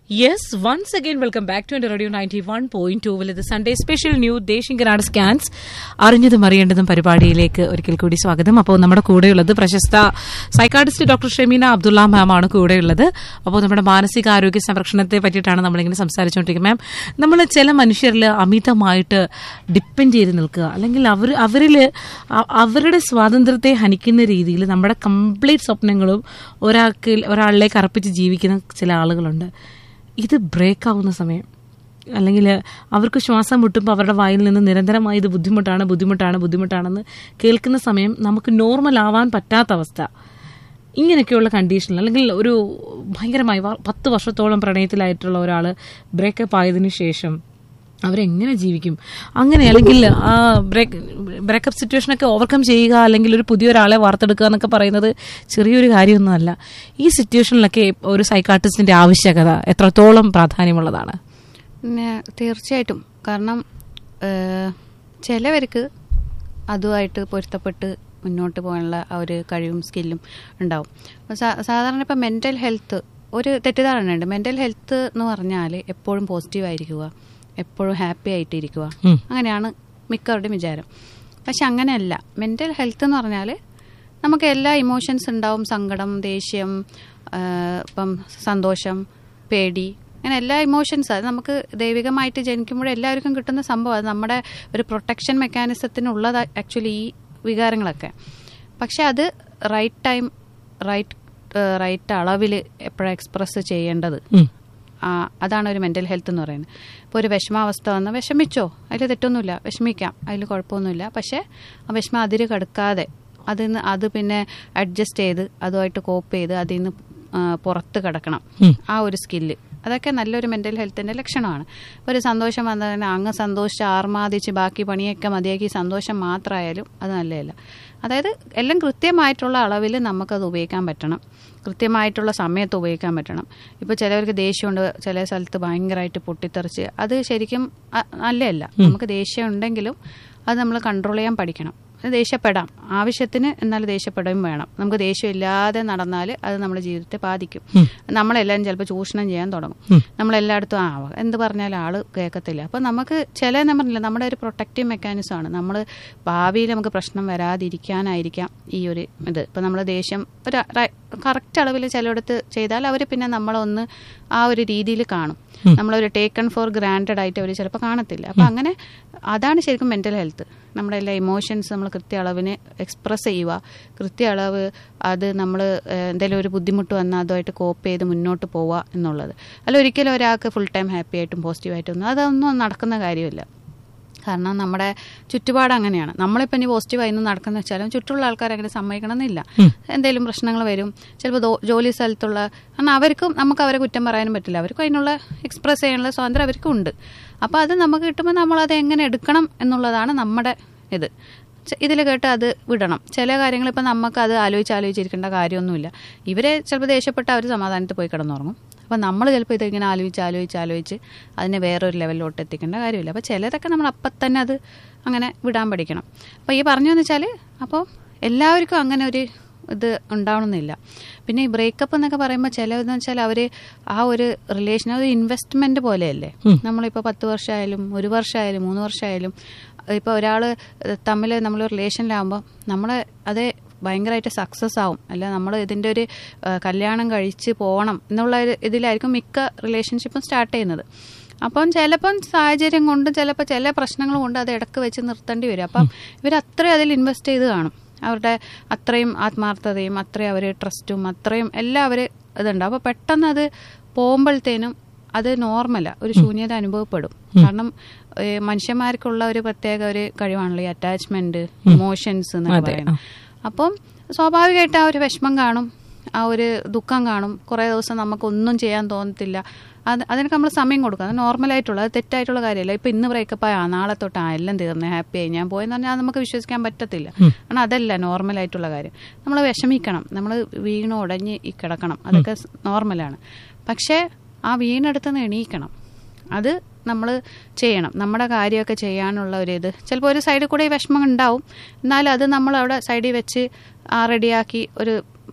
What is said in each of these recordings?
Yes once again welcome back to എന്റെ radio ninety one point two will Sunday special new Desinganad scans അറിഞ്ഞതും അറിയേണ്ടതും പരിപാടിയിലേക്ക് ഒരിക്കൽ കൂടി സ്വാഗതം അപ്പോൾ നമ്മുടെ കൂടെയുള്ളത് പ്രശസ്ത psychiatrist doctor Shemeena Abdulla ma'am ആണ് കൂടെയുള്ളത് അപ്പോൾ നമ്മുടെ മാനസികാരോഗ്യ സംരക്ഷണത്തെ പറ്റിയിട്ടാണ് നമ്മളിങ്ങനെ സംസാരിച്ചുകൊണ്ടിരിക്കുന്നത് മാം നമ്മൾ ചില മനുഷ്യരിൽ അമിതമായിട്ട് ഡിപ്പെൻഡ് ചെയ്ത് നിൽക്കുക അല്ലെങ്കിൽ അവർ അവരിൽ അവരുടെ സ്വാതന്ത്ര്യത്തെ ഹനിക്കുന്ന രീതിയിൽ നമ്മുടെ കംപ്ലീറ്റ് സ്വപ്നങ്ങളും ഒരാൾക്ക് ഒരാളിലേക്ക് അർപ്പിച്ച് ജീവിക്കുന്ന ചില ആളുകളുണ്ട് ഇത് ബ്രേക്ക് ആവുന്ന സമയം അല്ലെങ്കിൽ അവർക്ക് ശ്വാസം മുട്ടുമ്പോൾ അവരുടെ വായിൽ നിന്ന് നിരന്തരമായി ഇത് ബുദ്ധിമുട്ടാണ് ബുദ്ധിമുട്ടാണ് ബുദ്ധിമുട്ടാണെന്ന് കേൾക്കുന്ന സമയം നമുക്ക് നോർമൽ ആവാൻ പറ്റാത്ത അവസ്ഥ ഇങ്ങനെയൊക്കെയുള്ള കണ്ടീഷനിൽ അല്ലെങ്കിൽ ഒരു ഭയങ്കരമായി വ- പത്ത് വർഷത്തോളം പ്രണയത്തിലായിട്ടുള്ള ഒരാൾ ബ്രേക്കപ്പ് ആയതിനു ശേഷം അവരെങ്ങനെ ജീവിക്കും അങ്ങനെ അല്ലെങ്കിൽ ആ ബ്രേക്ക് ബ്രേക്കപ്പ് സിറ്റുവേഷനൊക്കെ ഓവർകം ചെയ്യുക അല്ലെങ്കിൽ ഒരു പുതിയൊരാളെ വാർത്തെടുക്കുക എന്നൊക്കെ പറയുന്നത് ചെറിയൊരു കാര്യമൊന്നുമല്ല ഈ സിറ്റുവേഷനിലൊക്കെ ഒരു സൈക്കാട്രിസ്റ്റിന്റെ ആവശ്യകത എത്രത്തോളം പ്രാധാന്യമുള്ളതാണ് പിന്നെ തീർച്ചയായിട്ടും കാരണം ഏഹ്, ചിലവർക്ക് അതുമായിട്ട് പൊരുത്തപ്പെട്ട് മുന്നോട്ട് പോകാനുള്ള ആ ഒരു കഴിവും സ്കില്ലും ഉണ്ടാവും അപ്പൊ സാ- സാധാരണ ഇപ്പം മെൻ്റൽ ഹെൽത്ത് ഒരു തെറ്റിദ്ധാരണയുണ്ട് മെൻ്റൽ ഹെൽത്ത് എന്ന് പറഞ്ഞാൽ എപ്പോഴും പോസിറ്റീവ് ആയിരിക്കുക എപ്പോഴും ഹാപ്പി ആയിട്ടിരിക്കുക ഉം. അങ്ങനെയാണ് മിക്കവരുടെയും വിചാരം പക്ഷെ അങ്ങനെയല്ല മെൻ്റൽ ഹെൽത്ത് എന്ന് പറഞ്ഞാൽ നമുക്ക് എല്ലാ ഇമോഷൻസ് ഉണ്ടാവും സങ്കടം ദേഷ്യം ആ, ഇപ്പം സന്തോഷം പേടി അങ്ങനെ എല്ലാ ഇമോഷൻസ് അത് നമുക്ക് ദൈവികമായിട്ട് ജനിക്കുമ്പോൾ എല്ലാവർക്കും കിട്ടുന്ന സംഭവം അത് നമ്മുടെ ഒരു പ്രൊട്ടക്ഷൻ മെക്കാനിസത്തിനുള്ളത് ആക്ച്വലി ഈ വികാരങ്ങളൊക്കെ പക്ഷെ അത് റൈറ്റ് ടൈം റൈറ്റ് റൈറ്റ് അളവിൽ എപ്പോഴാണ് എക്സ്പ്രസ് ചെയ്യേണ്ടത് ഉം. ആ, അതാണ് ഒരു മെൻ്റൽ ഹെൽത്ത് എന്ന് പറയുന്നത് ഇപ്പോൾ ഒരു വിഷമാവസ്ഥ വന്നാൽ വിഷമിച്ചോ അതിൽ തെറ്റൊന്നുമില്ല വിഷമിക്കാം അതിൽ കുഴപ്പമൊന്നുമില്ല പക്ഷേ ആ വിഷമം അതിര് കടക്കാതെ അതിൽ നിന്ന് അത് പിന്നെ അഡ്ജസ്റ്റ് ചെയ്ത് അതുമായിട്ട് കോപ്പ് ചെയ്ത് അതിൽ നിന്ന് ആ, പുറത്ത് കിടക്കണം ഉം. ആ ഒരു സ്കില്ല് അതൊക്കെ നല്ലൊരു മെൻ്റൽ ഹെൽത്തിൻ്റെ ലക്ഷണമാണ് ഇപ്പോൾ ഒരു സന്തോഷം വന്നാൽ തന്നെ അങ്ങ് സന്തോഷിച്ച് ആർമാദിച്ച് ബാക്കി പണിയൊക്കെ മതിയാക്കി സന്തോഷം മാത്രമായാലും അത് നല്ലതല്ല അതായത് എല്ലാം കൃത്യമായിട്ടുള്ള അളവിൽ നമുക്കത് ഉപയോഗിക്കാൻ പറ്റണം കൃത്യമായിട്ടുള്ള സമയത്ത് ഉപയോഗിക്കാൻ പറ്റണം ഇപ്പോൾ ചിലവർക്ക് ദേഷ്യമുണ്ട് ചില സ്ഥലത്ത് ഭയങ്കരമായിട്ട് പൊട്ടിത്തെറിച്ച് അത് ശരിക്കും അ- നല്ലതല്ല നമുക്ക് ദേഷ്യം ഉണ്ടെങ്കിലും അത് നമ്മൾ കൺട്രോൾ ചെയ്യാൻ പഠിക്കണം അത് ദേഷ്യപ്പെടാം ആവശ്യത്തിന് എന്നാൽ ദേഷ്യപ്പെടുകയും വേണം നമുക്ക് ദേഷ്യം ഇല്ലാതെ നടന്നാൽ അത് നമ്മുടെ ജീവിതത്തെ ബാധിക്കും നമ്മളെല്ലാം ചിലപ്പോൾ ചൂഷണം ചെയ്യാൻ തുടങ്ങും നമ്മളെല്ലായിടത്തും ആ എന്ത് പറഞ്ഞാലും ആള് കേൾക്കത്തില്ല അപ്പോൾ നമുക്ക് ചില ഞാൻ പറഞ്ഞില്ല നമ്മുടെ ഒരു പ്രൊട്ടക്റ്റീവ് മെക്കാനിസം ആണ് നമ്മൾ ഭാവിയിൽ നമുക്ക് പ്രശ്നം വരാതിരിക്കാനായിരിക്കാം ഈ ഒരു ഇത് ഇപ്പം നമ്മൾ ദേഷ്യം ഒരു കറക്റ്റ് അളവിൽ ചിലയിടത്ത് ചെയ്താൽ അവർ പിന്നെ നമ്മളൊന്ന് ആ ഒരു രീതിയിൽ കാണും നമ്മളൊരു ടേക്കൺ ഫോർ ഗ്രാൻഡഡ് ആയിട്ട് അവർ ചിലപ്പോൾ കാണത്തില്ല അപ്പം അങ്ങനെ അതാണ് ശരിക്കും മെൻ്റൽ ഹെൽത്ത് നമ്മുടെ എല്ലാ ഇമോഷൻസ് നമ്മൾ കൃത്യ അളവിന് എക്സ്പ്രസ് ചെയ്യുക കൃത്യ അളവ് അത് നമ്മൾ എന്തെങ്കിലും ഒരു ബുദ്ധിമുട്ട് വന്നാൽ അതുമായിട്ട് കോപ്പ് ചെയ്ത് മുന്നോട്ട് പോവുക എന്നുള്ളത് അല്ല ഒരിക്കലും ഒരാൾക്ക് ഫുൾ ടൈം ഹാപ്പി ആയിട്ടും പോസിറ്റീവായിട്ടൊന്നും അതൊന്നും നടക്കുന്ന കാര്യമില്ല കാരണം നമ്മുടെ ചുറ്റുപാട് അങ്ങനെയാണ് നമ്മളിപ്പോൾ ഇനി പോസിറ്റീവായി ഇന്ന് നടക്കുന്ന വെച്ചാലും ചുറ്റുള്ള ആൾക്കാർ അങ്ങനെ സമ്മതിക്കണമെന്നില്ല എന്തെങ്കിലും പ്രശ്നങ്ങൾ വരും ചിലപ്പോൾ ദോ- ജോലി സ്ഥലത്തുള്ള കാരണം അവർക്കും നമുക്ക് അവരെ കുറ്റം പറയാനും പറ്റില്ല അവർക്കും അതിനുള്ള എക്സ്പ്രസ് ചെയ്യാനുള്ള സ്വാതന്ത്ര്യം അവർക്കും ഉണ്ട് അപ്പോൾ അത് നമുക്ക് കിട്ടുമ്പോൾ നമ്മളത് എങ്ങനെ എടുക്കണം എന്നുള്ളതാണ് നമ്മുടെ ഇത് ഇതിൽ കേട്ട് അത് വിടണം ചില കാര്യങ്ങൾ ഇപ്പം നമുക്ക് അത് ആലോചിച്ച് ആലോചിച്ചിരിക്കേണ്ട കാര്യമൊന്നുമില്ല ഇവരെ ചിലപ്പോൾ ദേഷ്യപ്പെട്ട് അവർ സമാധാനത്തിൽ പോയി കിടന്നുറങ്ങും അപ്പം നമ്മൾ ചിലപ്പോൾ ഇതിങ്ങനെ ആലോചിച്ച് ആലോചിച്ച് ആലോചിച്ച് അതിനെ വേറൊരു ലെവലിലോട്ട് എത്തിക്കേണ്ട കാര്യമില്ല അപ്പോൾ ചിലതൊക്കെ നമ്മൾ അപ്പം തന്നെ അത് അങ്ങനെ വിടാൻ പഠിക്കണം അപ്പോൾ ഈ പറഞ്ഞതെന്ന് വെച്ചാൽ അപ്പോൾ എല്ലാവർക്കും അങ്ങനെ ഒരു ഇത് ഉണ്ടാവണമെന്നില്ല പിന്നെ ഈ ബ്രേക്കപ്പ് എന്നൊക്കെ പറയുമ്പോൾ ചിലതെന്ന് വെച്ചാൽ അവർ ആ ഒരു റിലേഷൻ ഒരു ഇൻവെസ്റ്റ്മെന്റ് പോലെയല്ലേ നമ്മളിപ്പോൾ പത്ത് വർഷമായാലും ഒരു വർഷമായാലും മൂന്ന് വർഷമായാലും ഇപ്പോൾ ഒരാൾ തമ്മിൽ നമ്മൾ റിലേഷനിലാകുമ്പോൾ നമ്മൾ അത് ഭയങ്കരമായിട്ട് സക്സസ് ആവും അല്ല നമ്മൾ ഇതിൻ്റെ ഒരു ആ, കല്യാണം കഴിച്ച് പോകണം എന്നുള്ള ഒരു ഇതിലായിരിക്കും മിക്ക റിലേഷൻഷിപ്പും സ്റ്റാർട്ട് ചെയ്യുന്നത് അപ്പം ചിലപ്പം സാഹചര്യം കൊണ്ട് ചിലപ്പോൾ ചില പ്രശ്നങ്ങൾ കൊണ്ട് അത് ഇടക്ക് വെച്ച് നിർത്തേണ്ടി വരും അപ്പം ഇവർ അത്രയും അതിൽ ഇൻവെസ്റ്റ് ചെയ്ത് കാണും അവരുടെ അത്രയും ആത്മാർത്ഥതയും അത്രയും അവർ ട്രസ്റ്റും അത്രയും എല്ലാം അവർ ഇതുണ്ട് അപ്പോൾ പെട്ടെന്ന് അത് പോകുമ്പോഴത്തേനും അത് നോർമല ഒരു ശൂന്യത അനുഭവപ്പെടും കാരണം ഏ, മനുഷ്യന്മാർക്കുള്ള ഒരു പ്രത്യേക ഒരു കഴിവാണല്ലോ ഈ അറ്റാച്ച്മെന്റ് ഇമോഷൻസ് എന്നൊക്കെ അതെ, പറയുന്നത് അപ്പം സ്വാഭാവികമായിട്ട് ആ ഒരു വിഷമം കാണും ആ ഒരു ദുഃഖം കാണും കുറേ ദിവസം നമുക്കൊന്നും ചെയ്യാൻ തോന്നത്തില്ല അത് അതിനൊക്കെ നമ്മൾ സമയം കൊടുക്കുക അത് നോർമലായിട്ടുള്ള അത് തെറ്റായിട്ടുള്ള കാര്യമല്ല ഇപ്പം ഇന്ന് ബ്രേക്കപ്പ് ആയ നാളെ തൊട്ട് ആ എല്ലാം തീർന്നേ ഹാപ്പി ആയി ഞാൻ പോയെന്ന് പറഞ്ഞാൽ അത് നമുക്ക് വിശ്വസിക്കാൻ പറ്റത്തില്ല കാരണം അതല്ല നോർമലായിട്ടുള്ള കാര്യം നമ്മൾ വിഷമിക്കണം നമ്മൾ വീണ് ഉടഞ്ഞ് ഈ കിടക്കണം അതൊക്കെ സ് നോർമലാണ് പക്ഷേ ആ വീണെടുത്ത് നിന്ന് എണീക്കണം അത് നമ്മൾ ചെയ്യണം നമ്മുടെ കാര്യമൊക്കെ ചെയ്യാനുള്ള ഒരു ഇത് ചിലപ്പോൾ ഒരു സൈഡിൽ കൂടെ ഈ വിഷമം ഉണ്ടാവും എന്നാലും അത് നമ്മൾ അവിടെ സൈഡിൽ വെച്ച് ആ റെഡിയാക്കി ഒരു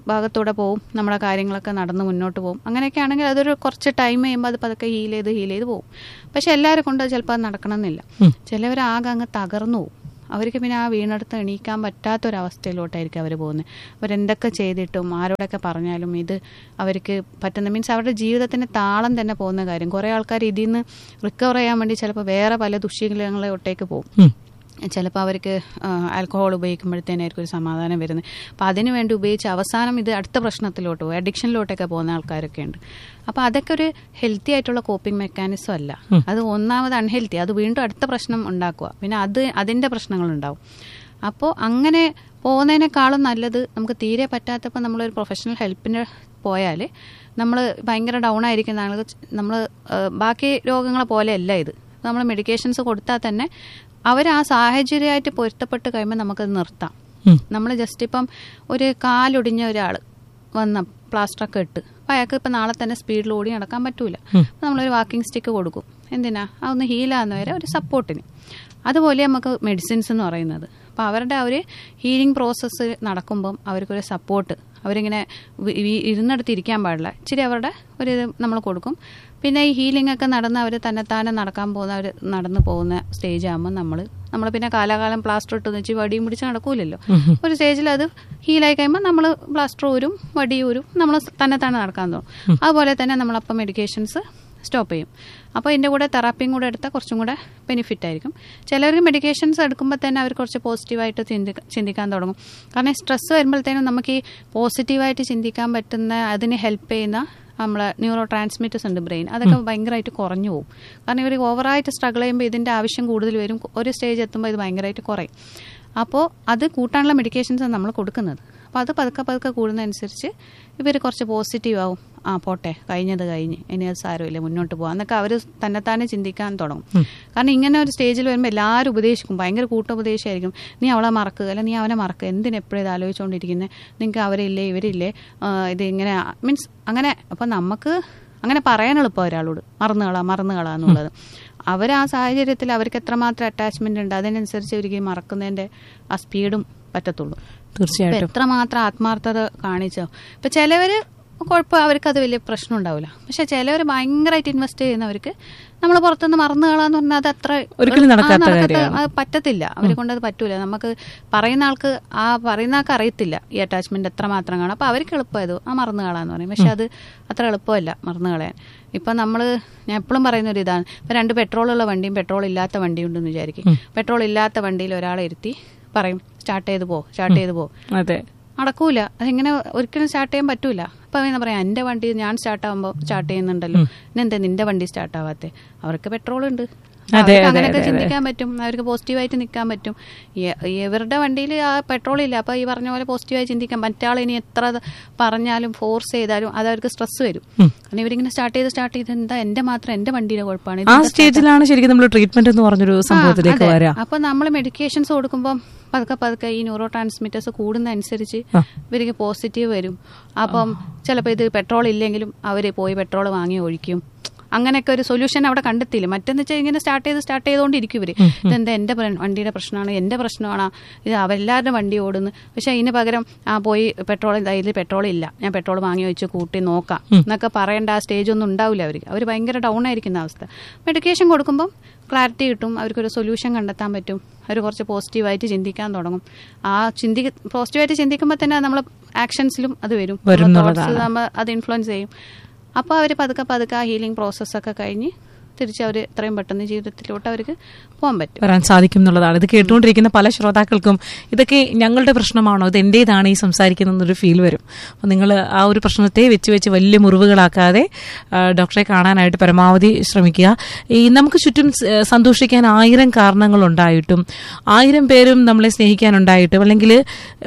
ഭാഗത്തൂടെ പോവും നമ്മുടെ കാര്യങ്ങളൊക്കെ നടന്ന് മുന്നോട്ട് പോകും അങ്ങനെയൊക്കെ ആണെങ്കിൽ അതൊരു കുറച്ച് ടൈം കഴിയുമ്പോൾ അത് പതുക്കെ ഹീൽ ചെയ്ത് ഹീൽ ചെയ്ത് പോകും പക്ഷെ എല്ലാവരും കൊണ്ട് ചിലപ്പോൾ അത് നടക്കണമെന്നില്ല ചിലവർ ആകെ അങ്ങ് തകർന്നു പോകും അവർക്ക് പിന്നെ ആ വീണെടുത്ത് എണീക്കാൻ പറ്റാത്തൊരവസ്ഥയിലോട്ടായിരിക്കും അവർ പോകുന്നത് അവരെന്തൊക്കെ ചെയ്തിട്ടും ആരോടൊക്കെ പറഞ്ഞാലും ഇത് അവർക്ക് പറ്റുന്ന മീൻസ് അവരുടെ ജീവിതത്തിന് താളം തന്നെ പോകുന്ന കാര്യം കുറേ ആൾക്കാർ ഇതിൽ നിന്ന് റിക്കവർ ചെയ്യാൻ വേണ്ടി ചിലപ്പോൾ വേറെ പല ദുശ്ശീലങ്ങളിലോട്ടേക്ക് പോകും ഉം. ചിലപ്പോൾ അവർക്ക് ആൽക്കഹോൾ ഉപയോഗിക്കുമ്പോഴത്തേനായിരിക്കും ഒരു സമാധാനം വരുന്നത് അപ്പോൾ അതിനു വേണ്ടി ഉപയോഗിച്ച് അവസാനം ഇത് അടുത്ത പ്രശ്നത്തിലോട്ട് പോകും അഡിക്ഷനിലോട്ടൊക്കെ പോകുന്ന ആൾക്കാരൊക്കെ ഉണ്ട് അപ്പോൾ അതൊക്കെ ഒരു ഹെൽത്തി ആയിട്ടുള്ള കോപ്പിംഗ് മെക്കാനിസം അല്ല അത് ഒന്നാമത് അൺഹെൽത്തി അത് വീണ്ടും അടുത്ത പ്രശ്നം ഉണ്ടാക്കുക പിന്നെ അത് അതിൻ്റെ പ്രശ്നങ്ങളുണ്ടാവും അപ്പോൾ അങ്ങനെ പോകുന്നതിനേക്കാളും നല്ലത് നമുക്ക് തീരെ പറ്റാത്തപ്പോൾ നമ്മളൊരു പ്രൊഫഷണൽ ഹെൽപ്പിന് പോയാൽ നമ്മൾ ഭയങ്കര ഡൗൺ ആയിരിക്കുന്ന ആളുകൾ നമ്മൾ ബാക്കി രോഗങ്ങളെ പോലെയല്ല ഇത് നമ്മൾ മെഡിക്കേഷൻസ് കൊടുത്താൽ തന്നെ അവർ ആ സാഹചര്യമായിട്ട് പൊരുത്തപ്പെട്ട് കഴിയുമ്പോൾ നമുക്കത് നിർത്താം ഉം. നമ്മൾ ജസ്റ്റ് ഇപ്പം ഒരു കാലൊടിഞ്ഞ ഒരാൾ വന്ന പ്ലാസ്റ്ററൊക്കെ ഇട്ട് അപ്പം അയാൾക്ക് ഇപ്പം നാളെ തന്നെ സ്പീഡിൽ ഓടി നടക്കാൻ പറ്റൂല അപ്പം നമ്മളൊരു വാക്കിംഗ് സ്റ്റിക്ക് കൊടുക്കും എന്തിനാ അതൊന്ന് ഹീലാകുന്ന വരെ ഒരു സപ്പോർട്ടിന് അതുപോലെ നമുക്ക് മെഡിസിൻസ് എന്ന് പറയുന്നത് അപ്പോൾ അവരുടെ ആ ഒരു ഹീലിംഗ് പ്രോസസ്സ് നടക്കുമ്പം അവർക്കൊരു സപ്പോർട്ട് അവരിങ്ങനെ വി- വി- ഇരുന്നിടത്ത് ഇരിക്കാൻ പാടില്ല ഇച്ചിരി അവരുടെ ഒരു ഇത് നമ്മൾ കൊടുക്കും പിന്നെ ഈ ഹീലിംഗ് ഒക്കെ നടന്ന് അവർ തന്നെത്താനെ നടക്കാൻ പോകുന്ന അവർ നടന്നു പോകുന്ന സ്റ്റേജ് ആകുമ്പോൾ നമ്മൾ നമ്മൾ പിന്നെ കാലാകാലം പ്ലാസ്റ്റർ ഇട്ട് വെച്ച് വടിയും പിടിച്ച് നടക്കൂലല്ലോ ഒരു സ്റ്റേജിൽ അത് ഹീലായി കഴിയുമ്പോൾ നമ്മൾ പ്ലാസ്റ്റർ ഊരും വടി ഊരും നമ്മൾ തന്നെത്താനെ നടക്കാൻ തുടങ്ങും അതുപോലെ തന്നെ നമ്മളപ്പം മെഡിക്കേഷൻസ് സ്റ്റോപ്പ് ചെയ്യും അപ്പോൾ ഇതിൻ്റെ കൂടെ തെറാപ്പിയും കൂടെ എടുത്താൽ കുറച്ചും കൂടെ ബെനിഫിറ്റ് ആയിരിക്കും ചിലർക്ക് മെഡിക്കേഷൻസ് എടുക്കുമ്പോൾ തന്നെ അവർ കുറച്ച് പോസിറ്റീവായിട്ട് ചിന്തിക്ക ചിന്തിക്കാൻ തുടങ്ങും കാരണം സ്ട്രെസ് വരുമ്പോഴത്തേനും നമുക്ക് ഈ പോസിറ്റീവായിട്ട് ചിന്തിക്കാൻ പറ്റുന്ന അതിന് ഹെൽപ്പ് ചെയ്യുന്ന നമ്മളെ ന്യൂറോ ട്രാൻസ്മിറ്റേഴ്സ് ഉണ്ട് ബ്രെയിൻ അതൊക്കെ ഭയങ്കരമായിട്ട് കുറഞ്ഞു പോകും കാരണം ഇവർ ഓവറായിട്ട് സ്ട്രഗിൾ ചെയ്യുമ്പോൾ ഇതിൻ്റെ ആവശ്യം കൂടുതൽ വരും ഒരു സ്റ്റേജ് എത്തുമ്പോൾ ഇത് ഭയങ്കരമായിട്ട് കുറയും അപ്പോൾ അത് കൂട്ടാനുള്ള മെഡിക്കേഷൻസ് നമ്മൾ കൊടുക്കുന്നത് അപ്പോൾ അത് പതുക്കെ പതുക്കെ കൂടുന്നതനുസരിച്ച് ഇവർ കുറച്ച് പോസിറ്റീവ് ആവും ആ പോട്ടെ കഴിഞ്ഞത് കഴിഞ്ഞ് ഇനി അത് സാരമില്ല മുന്നോട്ട് പോകാം എന്നൊക്കെ അവർ തന്നെത്താനെ ചിന്തിക്കാൻ തുടങ്ങും കാരണം ഇങ്ങനെ ഒരു സ്റ്റേജിൽ വരുമ്പോൾ എല്ലാവരും ഉപദേശിക്കും ഭയങ്കര കൂട്ടുപദേശമായിരിക്കും നീ അവളെ മറക്കുക അല്ലെ നീ അവനെ മറക്കുക എന്തിനെപ്പോഴും എപ്പോഴും ഇത് ആലോചിച്ചുകൊണ്ടിരിക്കുന്നത് നിങ്ങൾക്ക് അവരില്ലേ ഇവരില്ലേ ആ, ഇത് ഇങ്ങനെ മീൻസ് അങ്ങനെ അപ്പം നമുക്ക് അങ്ങനെ പറയാൻ എളുപ്പം ഒരാളോട് മറന്നുകളാ മറന്നുകളാ എന്നുള്ളത് അവർ ആ സാഹചര്യത്തിൽ അവർക്ക് എത്രമാത്രം അറ്റാച്ച്മെന്റ് ഉണ്ട് അതിനനുസരിച്ച് അവർക്ക് ഈ മറക്കുന്നതിന്റെ ആ സ്പീഡും പറ്റത്തുള്ളൂ ഇപ്പൊ തീർച്ചയായിട്ടും എത്രമാത്രം ആത്മാർത്ഥത കാണിച്ചോ ഇപ്പൊ ചിലവര് കുഴപ്പം അവർക്ക് അത് വലിയ പ്രശ്നം ഉണ്ടാവില്ല പക്ഷെ ചിലവർ ഭയങ്കരമായിട്ട് ഇൻവെസ്റ്റ് ചെയ്യുന്നവർക്ക് നമ്മൾ പുറത്തുനിന്ന് മറന്നു കളാന്ന് പറഞ്ഞാൽ അത് അത്ര ഒരിക്കലും ആ, നടക്കാത്ത നടക്കത്ത- കാര്യമാണ്. അത് പറ്റത്തില്ല അവരെ കൊണ്ട് അത് പറ്റൂല നമുക്ക് പറയുന്ന ആൾക്ക് ആ പറയുന്ന ആൾക്ക് അറിയത്തില്ല ഈ അറ്റാച്ച്മെന്റ് എത്ര മാത്രം കാണും അപ്പൊ അവർക്ക് എളുപ്പമായത് ആ മറന്നു കളാന്ന് പറയും പക്ഷെ അത് അത്ര എളുപ്പമല്ല മറന്നു കളയാൻ ഇപ്പൊ നമ്മള് ഞാൻ എപ്പോഴും പറയുന്ന ഒരു ഇതാണ് ഇപ്പൊ രണ്ട് പെട്രോൾ ഉള്ള വണ്ടിയും പെട്രോൾ ഇല്ലാത്ത വണ്ടിയും ഉണ്ടെന്ന് വിചാരിക്കും പെട്രോൾ ഇല്ലാത്ത വണ്ടിയിൽ ഒരാളെ ഇരുത്തി പറയും സ്റ്റാർട്ട് ചെയ്ത് പോ സ്റ്റാർട്ട് ചെയ്ത് പോ അതെ നടക്കൂല അതെങ്ങനെ ഒരിക്കലും സ്റ്റാർട്ട് ചെയ്യാൻ പറ്റൂല അപ്പൊ എന്താ പറയാ എന്റെ വണ്ടി ഞാൻ സ്റ്റാർട്ട് ആകുമ്പോൾ സ്റ്റാർട്ട് ചെയ്യുന്നുണ്ടല്ലോ ഇന്നെന്താ നിന്റെ വണ്ടി സ്റ്റാർട്ട് ആവാത്തെ അവർക്ക് പെട്രോൾ ഉണ്ട് അതെ, അവർക്ക് അതെ, അങ്ങനെയൊക്കെ അതെ, ചിന്തിക്കാൻ പറ്റും അവർക്ക് പോസിറ്റീവായിട്ട് നിൽക്കാൻ പറ്റും ഇ- ഇവരുടെ വണ്ടിയിൽ ആ പെട്രോൾ ഇല്ല അപ്പൊ ഈ പറഞ്ഞ പോലെ പോസിറ്റീവായി ചിന്തിക്കാം മറ്റാൾ ഇനി എത്ര ത് പറഞ്ഞാലും ഫോഴ്സ് ചെയ്താലും അത് അവർക്ക് സ്ട്രെസ് വരും കാരണം ഇവരിങ്ങനെ സ്റ്റാർട്ട് ചെയ്ത് സ്റ്റാർട്ട് ചെയ്ത് എന്താ എന്റെ മാത്രം എന്റെ വണ്ടിയുടെ കുഴപ്പമാണ് ഇത് ആ എന്താ സ്റ്റേജിലാണ് ശരിക്കും നമ്മൾ ട്രീറ്റ്മെന്റ് എന്ന് പറഞ്ഞൊരു സംഭവത്തിലേക്ക് ആ, അതെ. വരാം അപ്പൊ നമ്മൾ മെഡിക്കേഷൻസ് കൊടുക്കുമ്പോൾ പതുക്കെ പതുക്കെ ഈ ന്യൂറോ ട്രാൻസ്മിറ്റേഴ്സ് കൂടുന്ന അനുസരിച്ച് ഇവർക്ക് പോസിറ്റീവ് വരും അപ്പം ചിലപ്പോൾ ഇത് പെട്രോൾ ഇല്ലെങ്കിലും അവർ പോയി പെട്രോൾ വാങ്ങി ഒഴിക്കും അങ്ങനെയൊക്കെ ഒരു സൊല്യൂഷൻ അവിടെ കണ്ടെത്തിയില്ല മറ്റെന്ന് വെച്ചാൽ ഇങ്ങനെ സ്റ്റാർട്ട് ചെയ്ത് സ്റ്റാർട്ട് ചെയ്തുകൊണ്ടിരിക്കും ഇവര് ഇതെന്താ എന്റെ പ്ര- വണ്ടിയുടെ പ്രശ്നമാണ് എന്റെ പ്രശ്നമാണ് ഇത് അവരെല്ലാവരുടെ വണ്ടി ഓടുന്നു പക്ഷെ അതിന് പകരം ആ പോയി പെട്രോൾ ഇതിൽ പെട്രോൾ ഇല്ല ഞാൻ പെട്രോൾ വാങ്ങി വെച്ച് കൂട്ടി നോക്കാം എന്നൊക്കെ പറയേണ്ട ആ സ്റ്റേജ് ഒന്നും ഉണ്ടാവില്ല അവർക്ക് അവർ ഭയങ്കര ഡൗൺ ആയിരിക്കുന്ന അവസ്ഥ മെഡിക്കേഷൻ കൊടുക്കുമ്പം ക്ലാരിറ്റി കിട്ടും അവർക്കൊരു സൊല്യൂഷൻ കണ്ടെത്താൻ പറ്റും അവർ കുറച്ച് പോസിറ്റീവായിട്ട് ചിന്തിക്കാൻ തുടങ്ങും ആ ചിന്തി പോസിറ്റീവായിട്ട് ചിന്തിക്കുമ്പോൾ തന്നെ നമ്മൾ ആക്ഷൻസിലും അത് വരും വരും നമ്മുടെ thoughts എന്നുള്ളതാണ്. നമ്മൾ അത് ഇൻഫ്ലുവൻസ് ചെയ്യും അപ്പോൾ അവർ പതുക്കെ പതുക്കെ ആ ഹീലിംഗ് പ്രോസസ്സൊക്കെ കഴിഞ്ഞ് തിരിച്ച് അവർ എത്രയും പെട്ടെന്ന് ജീവിതത്തിലോട്ട് അവർക്ക് പോകാൻ പറ്റും വരാൻ സാധിക്കും എന്നുള്ളതാണ് ഇത് കേട്ടുകൊണ്ടിരിക്കുന്ന പല ശ്രോതാക്കൾക്കും ഇതൊക്കെ ഞങ്ങളുടെ പ്രശ്നമാണോ ഇത് എന്റേതാണ് ഈ സംസാരിക്കുന്ന എന്നൊരു ഫീൽ വരും അപ്പം നിങ്ങൾ ആ ഒരു പ്രശ്നത്തെ വെച്ച് വെച്ച് വലിയ മുറിവുകളാക്കാതെ ആ, ഡോക്ടറെ കാണാനായിട്ട് പരമാവധി ശ്രമിക്കുക ഈ നമുക്ക് ചുറ്റും സ്- ഏ, സന്തോഷിക്കാൻ ആയിരം കാരണങ്ങളുണ്ടായിട്ടും ആയിരം പേരും നമ്മളെ സ്നേഹിക്കാനുണ്ടായിട്ടും അല്ലെങ്കിൽ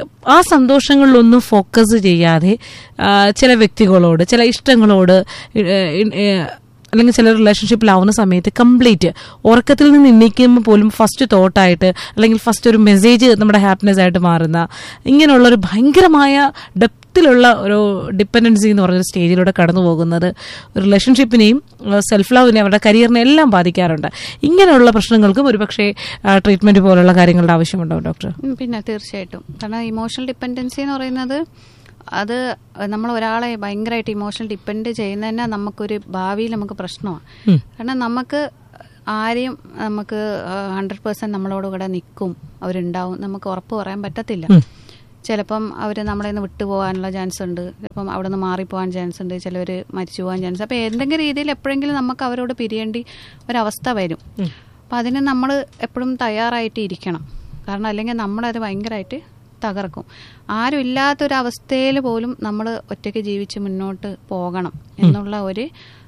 ആ സന്തോഷങ്ങളിലൊന്നും ഫോക്കസ് ചെയ്യാതെ ആ, ചില വ്യക്തികളോട് ചില ഇഷ്ടങ്ങളോട് ഏ, ഏ, അല്ലെങ്കിൽ ചില റിലേഷൻഷിപ്പിലാവുന്ന സമയത്ത് കംപ്ലീറ്റ് ഉറക്കത്തിൽ നിന്ന് എണ്ണിക്കുമ്പോൾ പോലും ഫസ്റ്റ് തോട്ടായിട്ട് അല്ലെങ്കിൽ ഫസ്റ്റ് ഒരു മെസ്സേജ് നമ്മുടെ ഹാപ്പിനെസ് ആയിട്ട് മാറുന്ന ഇങ്ങനെയുള്ള ഒരു ഭയങ്കരമായ ഡെപ്തിലുള്ള ഒരു ഡിപ്പെൻഡൻസി എന്ന് പറഞ്ഞൊരു സ്റ്റേജിലൂടെ കടന്നു പോകുന്നത് റിലേഷൻഷിപ്പിനെയും സെൽഫ് ലവിനെയും അവരുടെ കരിയറിനെ എല്ലാം ബാധിക്കാറുണ്ട് ഇങ്ങനെയുള്ള പ്രശ്നങ്ങൾക്കും ഒരുപക്ഷെ ട്രീറ്റ്മെന്റ് പോലുള്ള കാര്യങ്ങളുടെ ആവശ്യമുണ്ടാവും ഡോക്ടർ ഉം, പിന്നെ തീർച്ചയായിട്ടും കാരണം ഇമോഷണൽ ഡിപ്പെൻഡൻസി എന്ന് പറയുന്നത് അത് നമ്മൾ ഒരാളെ ഭയങ്കരമായിട്ട് ഇമോഷണൽ ഡിപ്പെൻഡ് ചെയ്യുന്നതന്നെ നമുക്കൊരു ഭാവിയിൽ നമുക്ക് പ്രശ്നമാണ് ഉം. കാരണം നമുക്ക് ആരെയും നമുക്ക് ഹൺഡ്രഡ് പേഴ്സെന്റ് നമ്മളോട് കൂടെ നിൽക്കും അവരുണ്ടാവും നമുക്ക് ഉറപ്പ് പറയാൻ പറ്റത്തില്ല ഉം. ചിലപ്പം അവർ നമ്മളെ നിന്ന് വിട്ടുപോകാനുള്ള ചാൻസ് ഉണ്ട് ചിലപ്പം അവിടെ നിന്ന് മാറിപ്പോകാൻ ചാൻസ് ഉണ്ട് ചിലവർ മരിച്ചു പോകാൻ ചാൻസ് അപ്പോൾ ഏതെങ്കിലും രീതിയിൽ എപ്പോഴെങ്കിലും നമുക്ക് അവരോട് പിരിയേണ്ടി ഒരവസ്ഥ വരും ഉം. അപ്പം അതിന് നമ്മൾ എപ്പോഴും തയ്യാറായിട്ട് ഇരിക്കണം കാരണം അല്ലെങ്കിൽ നമ്മളത് ഭയങ്കരമായിട്ട് തകർക്കും ആരും ഇല്ലാത്തൊരവസ്ഥയിൽ പോലും നമ്മൾ ഒറ്റയ്ക്ക് ജീവിച്ച് മുന്നോട്ട് പോകണം എന്നുള്ള ഒരു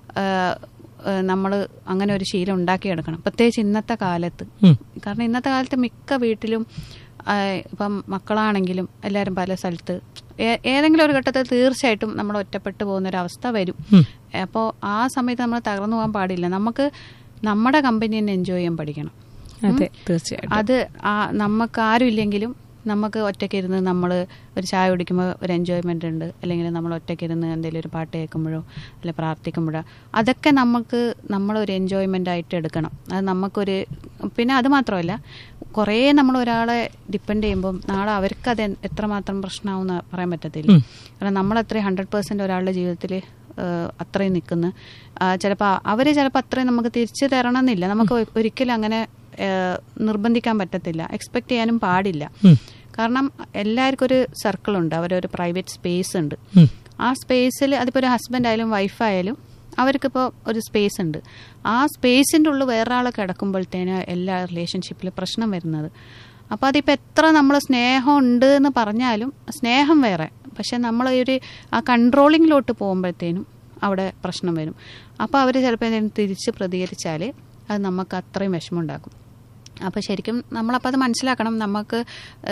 നമ്മൾ അങ്ങനെ ഒരു ശീലം ഉണ്ടാക്കിയെടുക്കണം പ്രത്യേകിച്ച് ഇന്നത്തെ കാലത്ത് ഉം. കാരണം ഇന്നത്തെ കാലത്ത് മിക്ക വീട്ടിലും ആ, ഇപ്പം മക്കളാണെങ്കിലും എല്ലാവരും പല സ്ഥലത്ത് ഏ- ഏതെങ്കിലും ഒരു ഘട്ടത്തിൽ തീർച്ചയായിട്ടും നമ്മൾ ഒറ്റപ്പെട്ടു പോകുന്ന ഒരു അവസ്ഥ വരും ഉം. അപ്പോൾ ആ സമയത്ത് നമ്മൾ തകർന്നു പോകാൻ പാടില്ല നമുക്ക് നമ്മുടെ കമ്പനി തന്നെ എൻജോയ് ചെയ്യാൻ പഠിക്കണം അതെ തീർച്ചയായിട്ടും അത് ആ നമുക്ക് ആരും ഇല്ലെങ്കിലും നമുക്ക് ഒറ്റയ്ക്കിരുന്ന് നമ്മൾ ഒരു ചായ കുടിക്കുമ്പോൾ ഒരു എൻജോയ്മെൻ്റ് ഉണ്ട് അല്ലെങ്കിൽ നമ്മൾ ഒറ്റയ്ക്കിരുന്ന് എന്തെങ്കിലും ഒരു പാട്ട് കേൾക്കുമ്പോഴോ അല്ലെങ്കിൽ പ്രാർത്ഥിക്കുമ്പോഴോ അതൊക്കെ നമുക്ക് നമ്മളൊരു എൻജോയ്മെൻ്റ് ആയിട്ട് എടുക്കണം അത് നമുക്കൊരു പിന്നെ അത് മാത്രമല്ല കുറേ നമ്മൾ ഒരാളെ ഡിപ്പെൻഡ് ചെയ്യുമ്പം നാളെ അവർക്ക് അത് എത്രമാത്രം പ്രശ്നമാവും പറയാൻ പറ്റത്തില്ല ഉം. കാരണം നമ്മൾ അത്രയും ഹൺഡ്രഡ് പേഴ്സൻറ്റ് ഒരാളുടെ ജീവിതത്തിൽ അത്രയും നിൽക്കുന്നു ചിലപ്പോൾ അവർ ചിലപ്പോൾ അത്രയും നമുക്ക് തിരിച്ചു തരണമെന്നില്ല നമുക്ക് ഒ- ഒരിക്കലും അങ്ങനെ ആ, നിർബന്ധിക്കാൻ പറ്റത്തില്ല എക്സ്പെക്ട് ചെയ്യാനും പാടില്ല ഉം. കാരണം എല്ലാവർക്കും ഒരു സർക്കിളുണ്ട് അവരൊരു പ്രൈവറ്റ് സ്പേസ് ഉണ്ട് ഉം. ആ സ്പേസിൽ അതിപ്പോൾ ഒരു ഹസ്ബൻഡ് ആയാലും വൈഫായാലും അവർക്കിപ്പോൾ ഒരു സ്പേസ് ഉണ്ട് ആ സ്പേസിൻ്റെ ഉള്ളിൽ വേറൊരാളെ കിടക്കുമ്പോഴത്തേന് എല്ലാ റിലേഷൻഷിപ്പിൽ പ്രശ്നം വരുന്നത് അപ്പോൾ അതിപ്പോൾ എത്ര നമ്മൾ സ്നേഹം ഉണ്ട് എന്ന് പറഞ്ഞാലും സ്നേഹം വേറെ പക്ഷെ നമ്മൾ ഒരു ആ കൺട്രോളിങ്ങിലോട്ട് പോകുമ്പോഴത്തേനും അവിടെ പ്രശ്നം വരും അപ്പോൾ അവർ ചിലപ്പോൾ എന്തെങ്കിലും തിരിച്ച് പ്രതികരിച്ചാൽ അത് നമുക്ക് അത്രയും വിഷമമുണ്ടാക്കും അപ്പോൾ ശരിക്കും നമ്മളപ്പോൾ അത് മനസ്സിലാക്കണം നമുക്ക്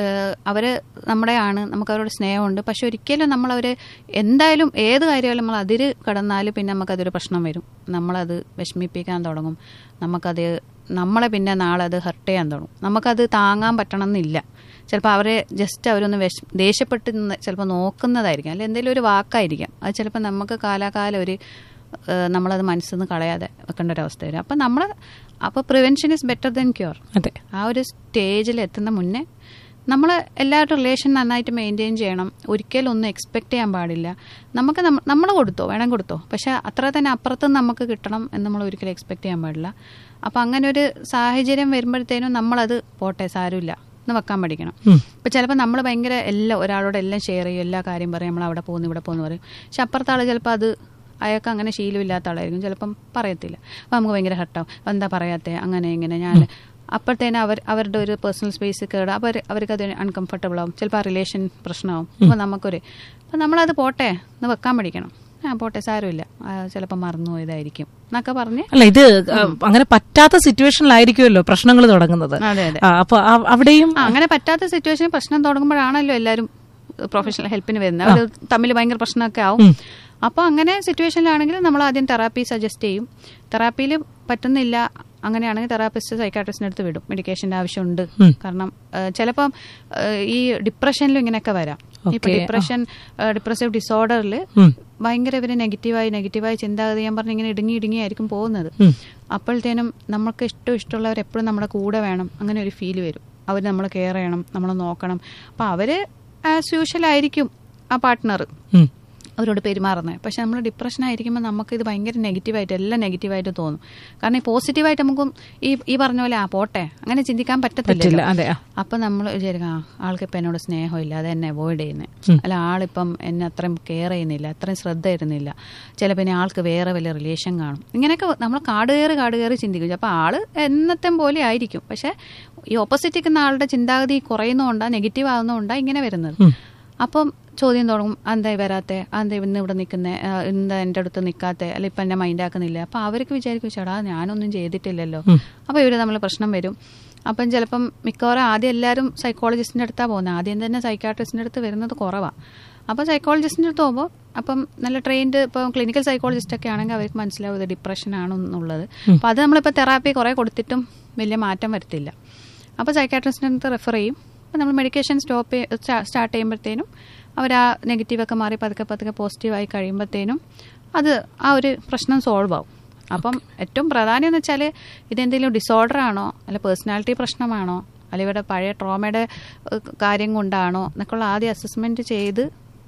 അവർ നമ്മുടെ ആണ് നമുക്ക് അവരോട് സ്നേഹമുണ്ട് പക്ഷെ ഒരിക്കലും നമ്മളവർ എന്തായാലും ഏത് കാര്യമായാലും നമ്മൾ അതിര് കടന്നാൽ പിന്നെ നമുക്കതൊരു പ്രശ്നം വരും നമ്മളത് വിഷമിപ്പിക്കാൻ തുടങ്ങും നമുക്കത് നമ്മളെ പിന്നെ നാളെ അത് ഹർട്ട് ചെയ്യാൻ തുടങ്ങും നമുക്കത് താങ്ങാൻ പറ്റണം എന്നില്ല ചിലപ്പോൾ അവരെ ജസ്റ്റ് അവരൊന്ന് വിഷ ദേഷ്യപ്പെട്ട് നിന്ന് ചിലപ്പോൾ നോക്കുന്നതായിരിക്കും അല്ലെങ്കിൽ എന്തെങ്കിലും ഒരു വാക്കായിരിക്കാം അത് ചിലപ്പോൾ നമുക്ക് കാലാകാലം ഒരു ഏഹ് നമ്മളത് മനസ്സിൽ നിന്ന് കളയാതെ വെക്കേണ്ട ഒരു അവസ്ഥ വരും അപ്പം നമ്മൾ അപ്പോൾ prevention is better than cure അതെ ആ ഒരു സ്റ്റേജിൽ എത്തുന്ന മുന്നേ നമ്മൾ എല്ലാവരുടെ റിലേഷൻ നന്നായിട്ട് മെയിൻറ്റെയിൻ ചെയ്യണം ഒരിക്കലും ഒന്നും എക്സ്പെക്ട് ചെയ്യാൻ പാടില്ല നമുക്ക് നമ്മൾ കൊടുത്തോ വേണം കൊടുത്തോ പക്ഷെ അത്ര തന്നെ അപ്പുറത്തും നമുക്ക് കിട്ടണം എന്ന് നമ്മൾ ഒരിക്കലും എക്സ്പെക്ട് ചെയ്യാൻ പാടില്ല അപ്പം അങ്ങനെ ഒരു സാഹചര്യം വരുമ്പോഴത്തേനും നമ്മളത് പോട്ടെ സാരമില്ല എന്ന് വെക്കാൻ പഠിക്കണം ഉം. ഇപ്പം ചിലപ്പോൾ നമ്മൾ ഭയങ്കര എല്ലാം ഒരാളോട് എല്ലാം ഷെയർ ചെയ്യും എല്ലാ കാര്യം പറയും നമ്മൾ അവിടെ പോകുന്നു ഇവിടെ പോകുന്നു പറയും പക്ഷെ അപ്പുറത്തെ ആൾ ചിലപ്പോൾ അത് അയാൾക്ക് അങ്ങനെ ശീലമില്ലാത്ത ആളായിരിക്കും ചിലപ്പം പറയത്തില്ല അപ്പം നമുക്ക് ഭയങ്കര ഹർട്ടാവും എന്താ പറയാത്തെ അങ്ങനെ ഇങ്ങനെ ഞാൻ അപ്പോഴത്തേനും അവർ അവരുടെ ഒരു പേഴ്സണൽ സ്പേസ് കേട് അവർ അവർക്ക് അത് അൺകംഫർട്ടബിൾ ആവും ചിലപ്പോൾ ആ റിലേഷൻ പ്രശ്നമാവും അപ്പോൾ നമുക്കൊരു അപ്പം നമ്മളത് പോട്ടെ എന്ന് വെക്കാൻ പഠിക്കണം ആ പോട്ടെ സാരമില്ല ചിലപ്പോൾ മറന്നു പോയതായിരിക്കും എന്നൊക്കെ പറഞ്ഞ് അല്ല ഇത് ആ, അങ്ങനെ പറ്റാത്ത സിറ്റുവേഷനിലായിരിക്കുമല്ലോ പ്രശ്നങ്ങൾ തുടങ്ങുന്നത് അതെ അതെ ആ, അപ്പൊ ആ- അവിടെയും ആ, അങ്ങനെ പറ്റാത്ത സിറ്റുവേഷൻ പ്രശ്നം തുടങ്ങുമ്പോഴാണല്ലോ എല്ലാവരും പ്രൊഫഷണൽ ഹെൽപ്പിന് വരുന്നത് അവർ തമ്മിൽ ഭയങ്കര പ്രശ്നമൊക്കെ ആവും ഉം. അപ്പോൾ അങ്ങനെ സിറ്റുവേഷനിലാണെങ്കിൽ നമ്മൾ ആദ്യം തെറാപ്പി സജസ്റ്റ് ചെയ്യും തെറാപ്പിയിൽ പറ്റുന്നില്ല അങ്ങനെയാണെങ്കിൽ തെറാപ്പിസ്റ്റ് സൈക്കാട്രിസ്റ്റിൻ്റെ അടുത്ത് വിടും മെഡിക്കേഷൻ്റെ ആവശ്യമുണ്ട് ഉം. കാരണം ഏഹ്, ചിലപ്പം ഏഹ്, ഈ ഡിപ്രഷനിലും ഇങ്ങനെയൊക്കെ വരാം ഇപ്പൊ Okay. ഡിപ്രഷൻ ഡിപ്രസീവ് ഡിസോർഡറിൽ ഉം. ഭയങ്കര ഇവര് നെഗറ്റീവായി നെഗറ്റീവായി ചിന്താഗതി ഞാൻ പറഞ്ഞ ഇങ്ങനെ ഇടുങ്ങി ഇടുങ്ങിയായിരിക്കും പോകുന്നത് ഉം. അപ്പോഴത്തേനും നമുക്ക് ഇഷ്ടം ഇഷ്ടമുള്ളവർ എപ്പോഴും നമ്മുടെ കൂടെ വേണം അങ്ങനെ ഒരു ഫീൽ വരും അവർ നമ്മൾ കെയർ ചെയ്യണം നമ്മൾ നോക്കണം അപ്പം അവർ ആസ് യൂഷ്വൽ ആയിരിക്കും ആ പാർട്ട്ണർ ഉം. അവരോട് പെരുമാറുന്നത് പക്ഷെ നമ്മൾ ഡിപ്രഷൻ ആയിരിക്കുമ്പോൾ നമുക്ക് ഇത് ഭയങ്കര നെഗറ്റീവായിട്ട് എല്ലാം നെഗറ്റീവായിട്ട് തോന്നും കാരണം ഈ പോസിറ്റീവായിട്ട് നമുക്കും ഈ ഈ പറഞ്ഞ പോലെ ആ പോട്ടെ അങ്ങനെ ചിന്തിക്കാൻ പറ്റില്ല പറ്റത്തില്ല അതെ ആ. അപ്പൊ നമ്മൾ വിചാരിക്കും ആ ആൾക്ക് ഇപ്പം എന്നോട് സ്നേഹമില്ല അത് എന്നെ അവോയ്ഡ് ചെയ്യുന്നത് ഉം. അല്ല ആളിപ്പം എന്നെ അത്രയും കെയർ ചെയ്യുന്നില്ല അത്രയും ശ്രദ്ധ തരുന്നില്ല ചിലപ്പോൾ ഇനി ആൾക്ക് വേറെ വല്ല റിലേഷൻ കാണും ഇങ്ങനെയൊക്കെ നമ്മൾ കാട് കയറി കാട് കയറി ചിന്തിക്കും അപ്പോൾ ആള് എന്നത്തെ പോലെ ആയിരിക്കും പക്ഷെ ഈ ഓപ്പോസിറ്റ് നിൽക്കുന്ന ആളുടെ ചിന്താഗതി കുറയുന്നതുകൊണ്ടാ നെഗറ്റീവ് ആകുന്നതുകൊണ്ടാണ് ഇങ്ങനെ വരുന്നത് ഉം. അപ്പം ചോദ്യം തുടങ്ങും എന്താ വരാത്തെ എന്താ ഇന്ന് ഇവിടെ നിൽക്കുന്നേ എന്താ എൻ്റെ അടുത്ത് നിൽക്കാത്തെ അല്ല ഇപ്പം എന്നെ മൈൻഡ് ആക്കുന്നില്ല അപ്പം അവർക്ക് വിചാരിക്കും ചേടാ ഞാനൊന്നും ചെയ്തിട്ടില്ലല്ലോ ഉം. അപ്പോൾ ഇവർ തമ്മിൽ പ്രശ്നം വരും അപ്പം ചിലപ്പം മിക്കവാറും ആദ്യം എല്ലാവരും സൈക്കോളജിസ്റ്റിൻ്റെ അടുത്താണ് പോകുന്നത് ആദ്യം തന്നെ സൈക്കാട്രിസ്റ്റിൻ്റെ അടുത്ത് വരുന്നത് കുറവാണ് അപ്പോൾ സൈക്കോളജിസ്റ്റിൻ്റെ അടുത്ത് പോകുമ്പോൾ അപ്പം നല്ല ട്രെയിൻഡ് ഇപ്പം ക്ലിനിക്കൽ സൈക്കോളജിസ്റ്റ് ഒക്കെ ആണെങ്കിൽ അവർക്ക് മനസ്സിലാവും ഇത് ഡിപ്രഷൻ ആണെന്നുള്ളത് അപ്പോൾ അത് നമ്മളിപ്പോൾ തെറാപ്പി കുറേ കൊടുത്തിട്ടും വലിയ മാറ്റം വരത്തില്ല അപ്പോൾ സൈക്കാട്രിസ്റ്റിൻ്റെ അടുത്ത് റെഫർ ചെയ്യും അപ്പോൾ നമ്മൾ മെഡിക്കേഷൻ സ്റ്റോപ്പ് സ്റ്റാർട്ട് ചെയ്യുമ്പോഴത്തേനും അവർ ആ നെഗറ്റീവൊക്കെ മാറി പതുക്കെ പതുക്കെ പോസിറ്റീവായി കഴിയുമ്പോഴത്തേനും അത് ആ ഒരു പ്രശ്നം സോൾവ് ആവും അപ്പം ഏറ്റവും പ്രധാനം എന്ന് വെച്ചാൽ ഇതെന്തെങ്കിലും ഡിസോർഡർ ആണോ അല്ല പേഴ്സണാലിറ്റി പ്രശ്നമാണോ അല്ല ഇവിടെ പഴയ ട്രോമയുടെ ഏഹ്, കാര്യം കൊണ്ടാണോ എന്നൊക്കെയുള്ള ആദ്യം അസസ്മെൻറ്റ് ചെയ്ത്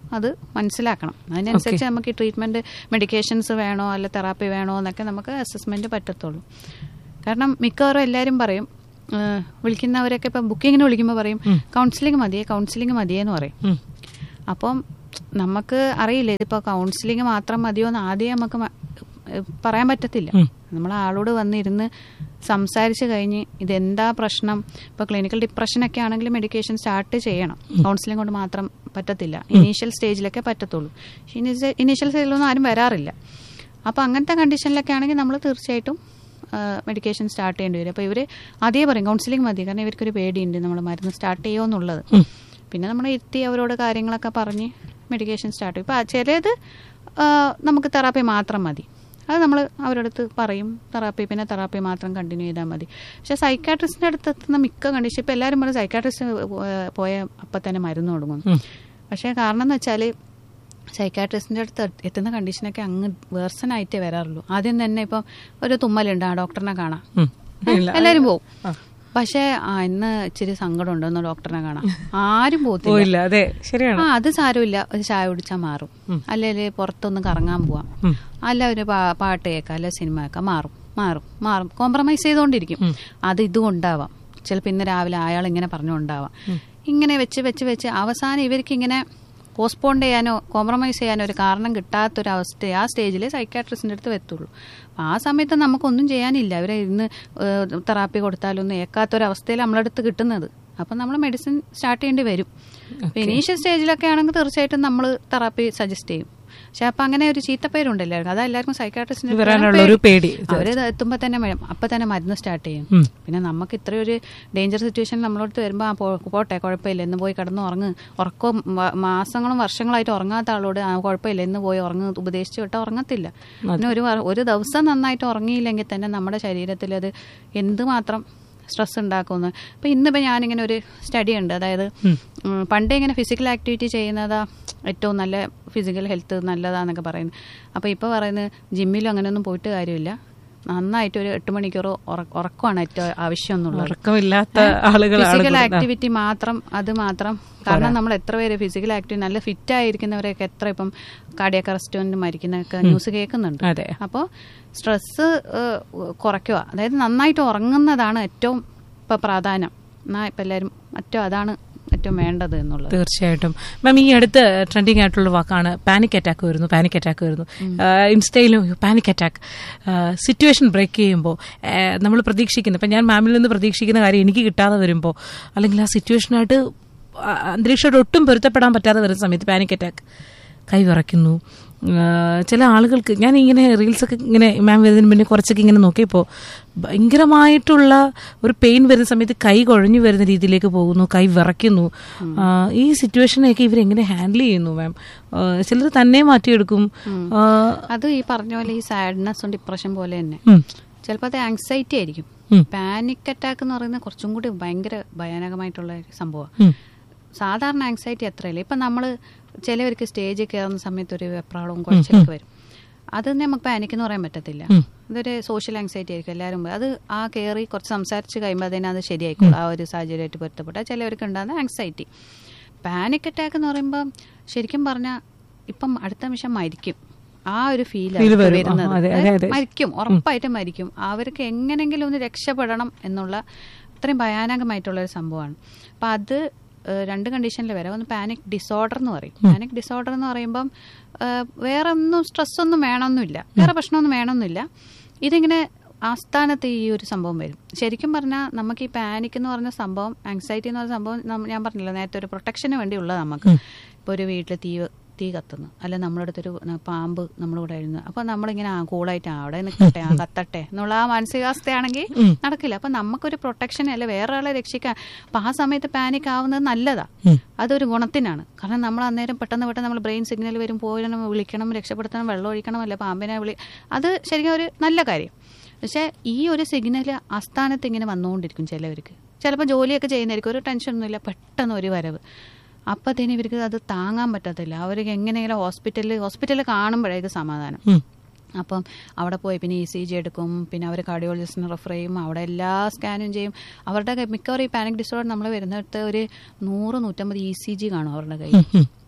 അത് മനസ്സിലാക്കണം അതിനനുസരിച്ച് നമുക്ക് ഈ ട്രീറ്റ്മെന്റ് മെഡിക്കേഷൻസ് വേണോ അല്ല തെറാപ്പി വേണോ എന്നൊക്കെ നമുക്ക് അസസ്മെന്റ് പറ്റത്തുള്ളൂ കാരണം മിക്കവാറും എല്ലാവരും പറയും ആ, വിളിക്കുന്നവരൊക്കെ ഇപ്പം ബുക്കിങ്ങിന് വിളിക്കുമ്പോൾ പറയും കൗൺസിലിംഗ് മതിയേ കൗൺസിലിംഗ് മതിയേ എന്ന് പറയും ഉം. അപ്പം നമുക്ക് അറിയില്ല ഇതിപ്പോൾ കൗൺസിലിംഗ് മാത്രം മതിയോ എന്ന് ആദ്യം നമുക്ക് മ- ഏഹ് പറയാൻ പറ്റത്തില്ല ഉം. നമ്മൾ ആളോട് വന്നിരുന്ന് സംസാരിച്ച് കഴിഞ്ഞ് ഇതെന്താ പ്രശ്നം ഇപ്പോൾ ക്ലിനിക്കൽ ഡിപ്രഷനൊക്കെ ആണെങ്കിൽ മെഡിക്കേഷൻ സ്റ്റാർട്ട് ചെയ്യണം കൗൺസിലിംഗ് കൊണ്ട് മാത്രം പറ്റത്തില്ല ഇനീഷ്യൽ സ്റ്റേജിലൊക്കെ പറ്റത്തുള്ളൂ ഇനീഷ്യൽ സ്റ്റേജിലൊന്നും ആരും വരാറില്ല അപ്പോൾ അങ്ങനത്തെ കണ്ടീഷനിലൊക്കെ ആണെങ്കിൽ നമ്മൾ തീർച്ചയായിട്ടും മെഡിക്കേഷൻ സ്റ്റാർട്ട് ചെയ്യേണ്ടി വരും അപ്പോൾ ഇവർ അതേ പറയും കൗൺസിലിംഗ് മതി കാരണം ഇവർക്കൊരു പേടിയുണ്ട് നമ്മൾ മരുന്ന് സ്റ്റാർട്ട് ചെയ്യുമോ എന്നുള്ളത് ഉം. പിന്നെ നമ്മൾ ഇരുത്തി അവരോട് കാര്യങ്ങളൊക്കെ പറഞ്ഞ് മെഡിക്കേഷൻ സ്റ്റാർട്ട് ചെയ്യും ഇപ്പം ചിലത് ആ, നമുക്ക് തെറാപ്പി മാത്രം മതി അത് നമ്മൾ അവരടുത്ത് പറയും തെറാപ്പി പിന്നെ തെറാപ്പി മാത്രം കണ്ടിന്യൂ ചെയ്താൽ മതി പക്ഷെ സൈക്കാട്രിസ്റ്റിൻ്റെ അടുത്ത് എത്തുന്ന മിക്ക കണ്ടീഷൻ ഇപ്പം എല്ലാവരും പറയും സൈക്കാട്രിസ്റ്റ് പോയ അപ്പം തന്നെ മരുന്ന് തുടങ്ങും ഉം. പക്ഷേ കാരണം എന്ന് വെച്ചാൽ സൈക്കാട്രിസ്റ്റിൻ്റെ അടുത്ത് എത്തുന്ന കണ്ടീഷനൊക്കെ അങ്ങ് വേർസനായിട്ടേ വരാറുള്ളൂ ആദ്യം തന്നെ ഇപ്പം ഒരു തുമ്മലുണ്ട് ആ ഡോക്ടറിനെ കാണാം ഉം. ഇല്ല. എല്ലാവരും പോവും ആ. പക്ഷേ ആ ഇന്ന് ഇച്ചിരി സങ്കടം ഉണ്ടെന്ന് ഡോക്ടറിനെ കാണാം ആരും പോകത്തില്ല പോയില്ല അതെ ശരിയാണ് ആ അത് സാരമില്ല ഒരു ചായ കുടിച്ചാൽ മാറും അല്ലെങ്കിൽ പുറത്തൊന്ന് കറങ്ങാൻ പോവാം ഉം. അല്ല ഒരു പാ- പാട്ട് കേൾക്കാം അല്ല സിനിമ കേൾക്കാം മാറും മാറും മാറും കോംപ്രമൈസ് ചെയ്തുകൊണ്ടിരിക്കും അത് ഇതും ഉണ്ടാവാം ചിലപ്പോൾ ഇന്ന് രാവിലെ അയാൾ ഇങ്ങനെ പറഞ്ഞുകൊണ്ടാവാം ഇങ്ങനെ വെച്ച് വെച്ച് വെച്ച് അവസാനം ഇവർക്ക് ഇങ്ങനെ പോസ്റ്റ്പോൺ ചെയ്യാനോ കോംപ്രമൈസ് ചെയ്യാനോ ഒരു കാരണം കിട്ടാത്തൊരവസ്ഥ ആ സ്റ്റേജിൽ സൈക്കാട്രിസ്റ്റിൻ്റെ അടുത്ത് എത്തുള്ളൂ അപ്പം ആ സമയത്ത് നമുക്കൊന്നും ചെയ്യാനില്ല അവരെ ഇന്ന് തെറാപ്പി കൊടുത്താലൊന്നും ഏക്കാത്തൊരവസ്ഥയിൽ നമ്മളടുത്ത് കിട്ടുന്നത് അപ്പം നമ്മൾ മെഡിസിൻ സ്റ്റാർട്ട് ചെയ്യേണ്ടി വരും ഇനീഷ്യൽ സ്റ്റേജിലൊക്കെ ആണെങ്കിൽ തീർച്ചയായിട്ടും നമ്മൾ തെറാപ്പി സജസ്റ്റ് ചെയ്യും പക്ഷെ അപ്പം അങ്ങനെ ഒരു ചീത്തപ്പേരുണ്ട് എല്ലാവർക്കും അതാ എല്ലാവർക്കും സൈക്കാട്രിസ്റ്റിന് വരാനുള്ള ഒരു പേടി അവര് എത്തുമ്പോൾ തന്നെ മ- അപ്പൊ തന്നെ മരുന്ന് സ്റ്റാർട്ട് ചെയ്യും ഉം. പിന്നെ നമുക്ക് ഇത്രയൊരു ഡേഞ്ചർ സിറ്റുവേഷൻ നമ്മളോട് വരുമ്പോൾ ആ പോ- പോട്ടെ കുഴപ്പമില്ല എന്ന് പോയി കിടന്ന് ഉറങ്ങ് ഉറക്കവും വ- മാസങ്ങളും വർഷങ്ങളായിട്ട് ഉറങ്ങാത്ത ആളോട് ആ കുഴപ്പമില്ല എന്ന് പോയി ഉറങ്ങ് ഉപദേശിച്ചു വിട്ടാൽ ഉറങ്ങത്തില്ല പിന്നെ ഒരു വ- ഒരു ദിവസം നന്നായിട്ട് ഉറങ്ങിയില്ലെങ്കിൽ തന്നെ നമ്മുടെ ശരീരത്തിൽ അത് എന്തുമാത്രം സ്ട്രെസ് ഉണ്ടാക്കുമെന്ന് ഇപ്പം ഇന്നിപ്പോൾ ഞാനിങ്ങനെ ഒരു സ്റ്റഡി ഉണ്ട് അതായത് ഉം, പണ്ടേ ഇങ്ങനെ ഫിസിക്കൽ ആക്ടിവിറ്റി ചെയ്യുന്നതാ ഏറ്റവും നല്ല ഫിസിക്കൽ ഹെൽത്ത് നല്ലതാന്നൊക്കെ പറയുന്നു അപ്പോൾ ഇപ്പോൾ പറയുന്നത് ജിമ്മിലും അങ്ങനെയൊന്നും പോയിട്ട് കാര്യമില്ല നന്നായിട്ട് ഒരു എട്ട് മണിക്കൂർ ഉറ- ഉറക്കമാണ് ഏറ്റവും ആവശ്യം എന്നുള്ളത് ഉറക്കമില്ലാത്ത ആളുകളാണ് ഫിസിക്കൽ കൂടുതൽ. ആക്ടിവിറ്റി മാത്രം അത് മാത്രം കാരണം നമ്മൾ എത്ര പേര് ഫിസിക്കൽ ആക്ടിവിറ്റി നല്ല ഫിറ്റ് ആയിരിക്കുന്നവരെയൊക്കെ എത്ര ഇപ്പം കാർഡിയക് അറസ്റ്റ് മരിക്കുന്നൊക്കെ ന്യൂസ് കേൾക്കുന്നുണ്ട് അതെ അപ്പോൾ സ്ട്രെസ് കുറയ്ക്കുക അതായത് നന്നായിട്ട് ഉറങ്ങുന്നതാണ് ഏറ്റവും ഇപ്പം പ്രാധാന്യം എന്നാ ഇപ്പം എല്ലാവരും മറ്റോ അതാണ് ഏറ്റവും വേണ്ടത് എന്നുള്ളത് തീർച്ചയായിട്ടും മാം ഈ അടുത്ത് ട്രെൻഡിങ് ആയിട്ടുള്ള വാക്കാണ് പാനിക് അറ്റാക്ക് വരുന്നു പാനിക് അറ്റാക്ക് വരുന്നു ഇൻസ്റ്റയിലും പാനിക് അറ്റാക്ക് സിറ്റുവേഷൻ ബ്രേക്ക് ചെയ്യുമ്പോൾ നമ്മൾ പ്രതീക്ഷിക്കുന്ന ഇപ്പം ഞാൻ മാമിൽ നിന്ന് പ്രതീക്ഷിക്കുന്ന കാര്യം എനിക്ക് കിട്ടാതെ വരുമ്പോൾ അല്ലെങ്കിൽ ആ സിറ്റുവേഷനായിട്ട് അന്തരീക്ഷമായിട്ട് ഒട്ടും പൊരുത്തപ്പെടാൻ പറ്റാതെ വരുന്ന സമയത്ത് പാനിക് അറ്റാക്ക് കൈ വിറയ്ക്കുന്നു ആ, ചില ആളുകൾക്ക് ഞാൻ ഇങ്ങനെ റീൽസൊക്കെ ഇങ്ങനെ മാം വരുന്നതിന് മുന്നേ കുറച്ചൊക്കെ ഇങ്ങനെ നോക്കിയപ്പോൾ ഭയങ്കരമായിട്ടുള്ള ഒരു പെയിൻ വരുന്ന സമയത്ത് കൈ കുഴഞ്ഞു വരുന്ന രീതിയിലേക്ക് പോകുന്നു കൈ വിറയ്ക്കുന്നു ആ, ഈ സിറ്റുവേഷനെയൊക്കെ ഇവരെങ്ങനെ ഹാൻഡിൽ ചെയ്യുന്നു മാം ചിലർ തന്നെ മാറ്റിയെടുക്കും ആ, അത് ഈ പറഞ്ഞ പോലെ ഈ സാഡ്നെസ്സും ഡിപ്രഷൻ പോലെ തന്നെ ഉം, ചിലപ്പോൾ അത് ആങ്സൈറ്റി ആയിരിക്കും ഉം. പാനിക് അറ്റാക്ക് എന്ന് പറയുന്നത് കുറച്ചും കൂടി ഭയങ്കര ഭയാനകമായിട്ടുള്ള ഒരു സംഭവമാണ് ഉം, സാധാരണ ആങ്സൈറ്റി അത്രയല്ല ഇപ്പം നമ്മൾ ചിലവർക്ക് സ്റ്റേജിൽ കയറുന്ന സമയത്ത് ഒരു വെപ്രാളവും കുഴച്ചിലൊക്കെ വരും അത് നമുക്ക് പാനിക് എന്ന് പറയാൻ പറ്റത്തില്ല ഉം. ഇതൊരു സോഷ്യൽ ആങ്സൈറ്റി ആയിരിക്കും എല്ലാവരും അത് ആ കയറി കുറച്ച് സംസാരിച്ച് കഴിയുമ്പോൾ അതിനെ അത് ശരിയായിക്കോളും ആ ഒരു സാഹചര്യമായിട്ട് പൊരുത്തപ്പെട്ട ചിലവർക്ക് ഉണ്ടാകുന്ന ആങ്സൈറ്റി പാനിക് അറ്റാക്ക് എന്ന് പറയുമ്പോൾ ശരിക്കും പറഞ്ഞാൽ ഇപ്പം അടുത്ത നിമിഷം മരിക്കും ആ ഒരു ഫീൽ Feel വരും. വരുന്നത് ആ, അതെ, അതെ, അതെ. മരിക്കും ഉറപ്പായിട്ടും മരിക്കും അവർക്ക് എങ്ങനെങ്കിലും ഒന്ന് രക്ഷപ്പെടണം എന്നുള്ള അത്രയും ഭയാനകമായിട്ടുള്ള ഒരു സംഭവമാണ് അപ്പം അത് ഏഹ്, രണ്ട് കണ്ടീഷനിൽ വരാം ഒന്ന് പാനിക് ഡിസോർഡർ എന്ന് പറയും പാനിക് ഡിസോർഡർ എന്ന് പറയുമ്പം ഏഹ്, വേറെ ഒന്നും സ്ട്രെസ് ഒന്നും വേണമെന്നില്ല വേറെ പ്രശ്നമൊന്നും വേണമെന്നില്ല ഇതിങ്ങനെ ആസ്ഥാനത്ത് ഈ ഒരു സംഭവം വരും ശരിക്കും പറഞ്ഞാൽ നമുക്ക് ഈ പാനിക് എന്ന് പറഞ്ഞ സംഭവം ആങ്സൈറ്റി എന്ന് പറഞ്ഞ സംഭവം നമ്മ- ഞാൻ പറഞ്ഞില്ല നേരത്തെ ഒരു പ്രൊട്ടക്ഷന് വേണ്ടിയുള്ളത് നമുക്ക് ഇപ്പോൾ ഒരു വീട്ടിൽ തീ തീ കത്തുന്നു അല്ല നമ്മുടെ അടുത്തൊരു ന- പാമ്പ് നമ്മുടെ കൂടെ എഴുതുന്നു അപ്പോൾ നമ്മളിങ്ങനെ ആ കൂളായിട്ട് ആ, അവിടെ നിൽക്കട്ടെ ആ കത്തട്ടെ എന്നുള്ള ആ മാനസികാവസ്ഥയാണെങ്കിൽ നടക്കില്ല അപ്പം നമുക്കൊരു പ്രൊട്ടക്ഷൻ അല്ല വേറെ ആളെ രക്ഷിക്കാൻ അപ്പം ആ സമയത്ത് പാനിക് ആവുന്നത് നല്ലതാ അതൊരു ഗുണത്തിനാണ് കാരണം നമ്മൾ അന്നേരം പെട്ടെന്ന് പെട്ടെന്ന് നമ്മൾ ബ്രെയിൻ സിഗ്നൽ വരും പോയിടണം വിളിക്കണം രക്ഷപ്പെടുത്തണം വെള്ളം ഒഴിക്കണം അല്ല പാമ്പിനെ വിളി അത് ശരിക്കും ഒരു നല്ല കാര്യം പക്ഷേ ഈ ഒരു സിഗ്നൽ ആസ്ഥാനത്ത് ഇങ്ങനെ വന്നുകൊണ്ടിരിക്കും ചിലവർക്ക് ചിലപ്പോൾ ജോലിയൊക്കെ ചെയ്യുന്നതായിരിക്കും ഒരു ടെൻഷനൊന്നുമില്ല പെട്ടെന്ന് ഒരു വരവ് അപ്പത്തേനും ഇവർക്ക് അത് താങ്ങാൻ പറ്റത്തില്ല അവർക്ക് എങ്ങനെയെങ്കിലും ഹോസ്പിറ്റലിൽ ഹോസ്പിറ്റലിൽ കാണുമ്പോഴേക്ക് സമാധാനം ഉം. അപ്പം അവിടെ പോയി പിന്നെ ഇ സി ജി എടുക്കും പിന്നെ അവർ കാർഡിയോളജിസ്റ്റിനെ റെഫർ ചെയ്യും അവിടെ എല്ലാ സ്കാനും ചെയ്യും അവരുടെ കൈ- മിക്കവാറും ഈ പാനിക് ഡിസോർഡർ നമ്മൾ വരുന്നിടത്ത് ഒരു നൂറ് നൂറ്റമ്പത് ഇ സി ജി കാണും അവരുടെ കയ്യിൽ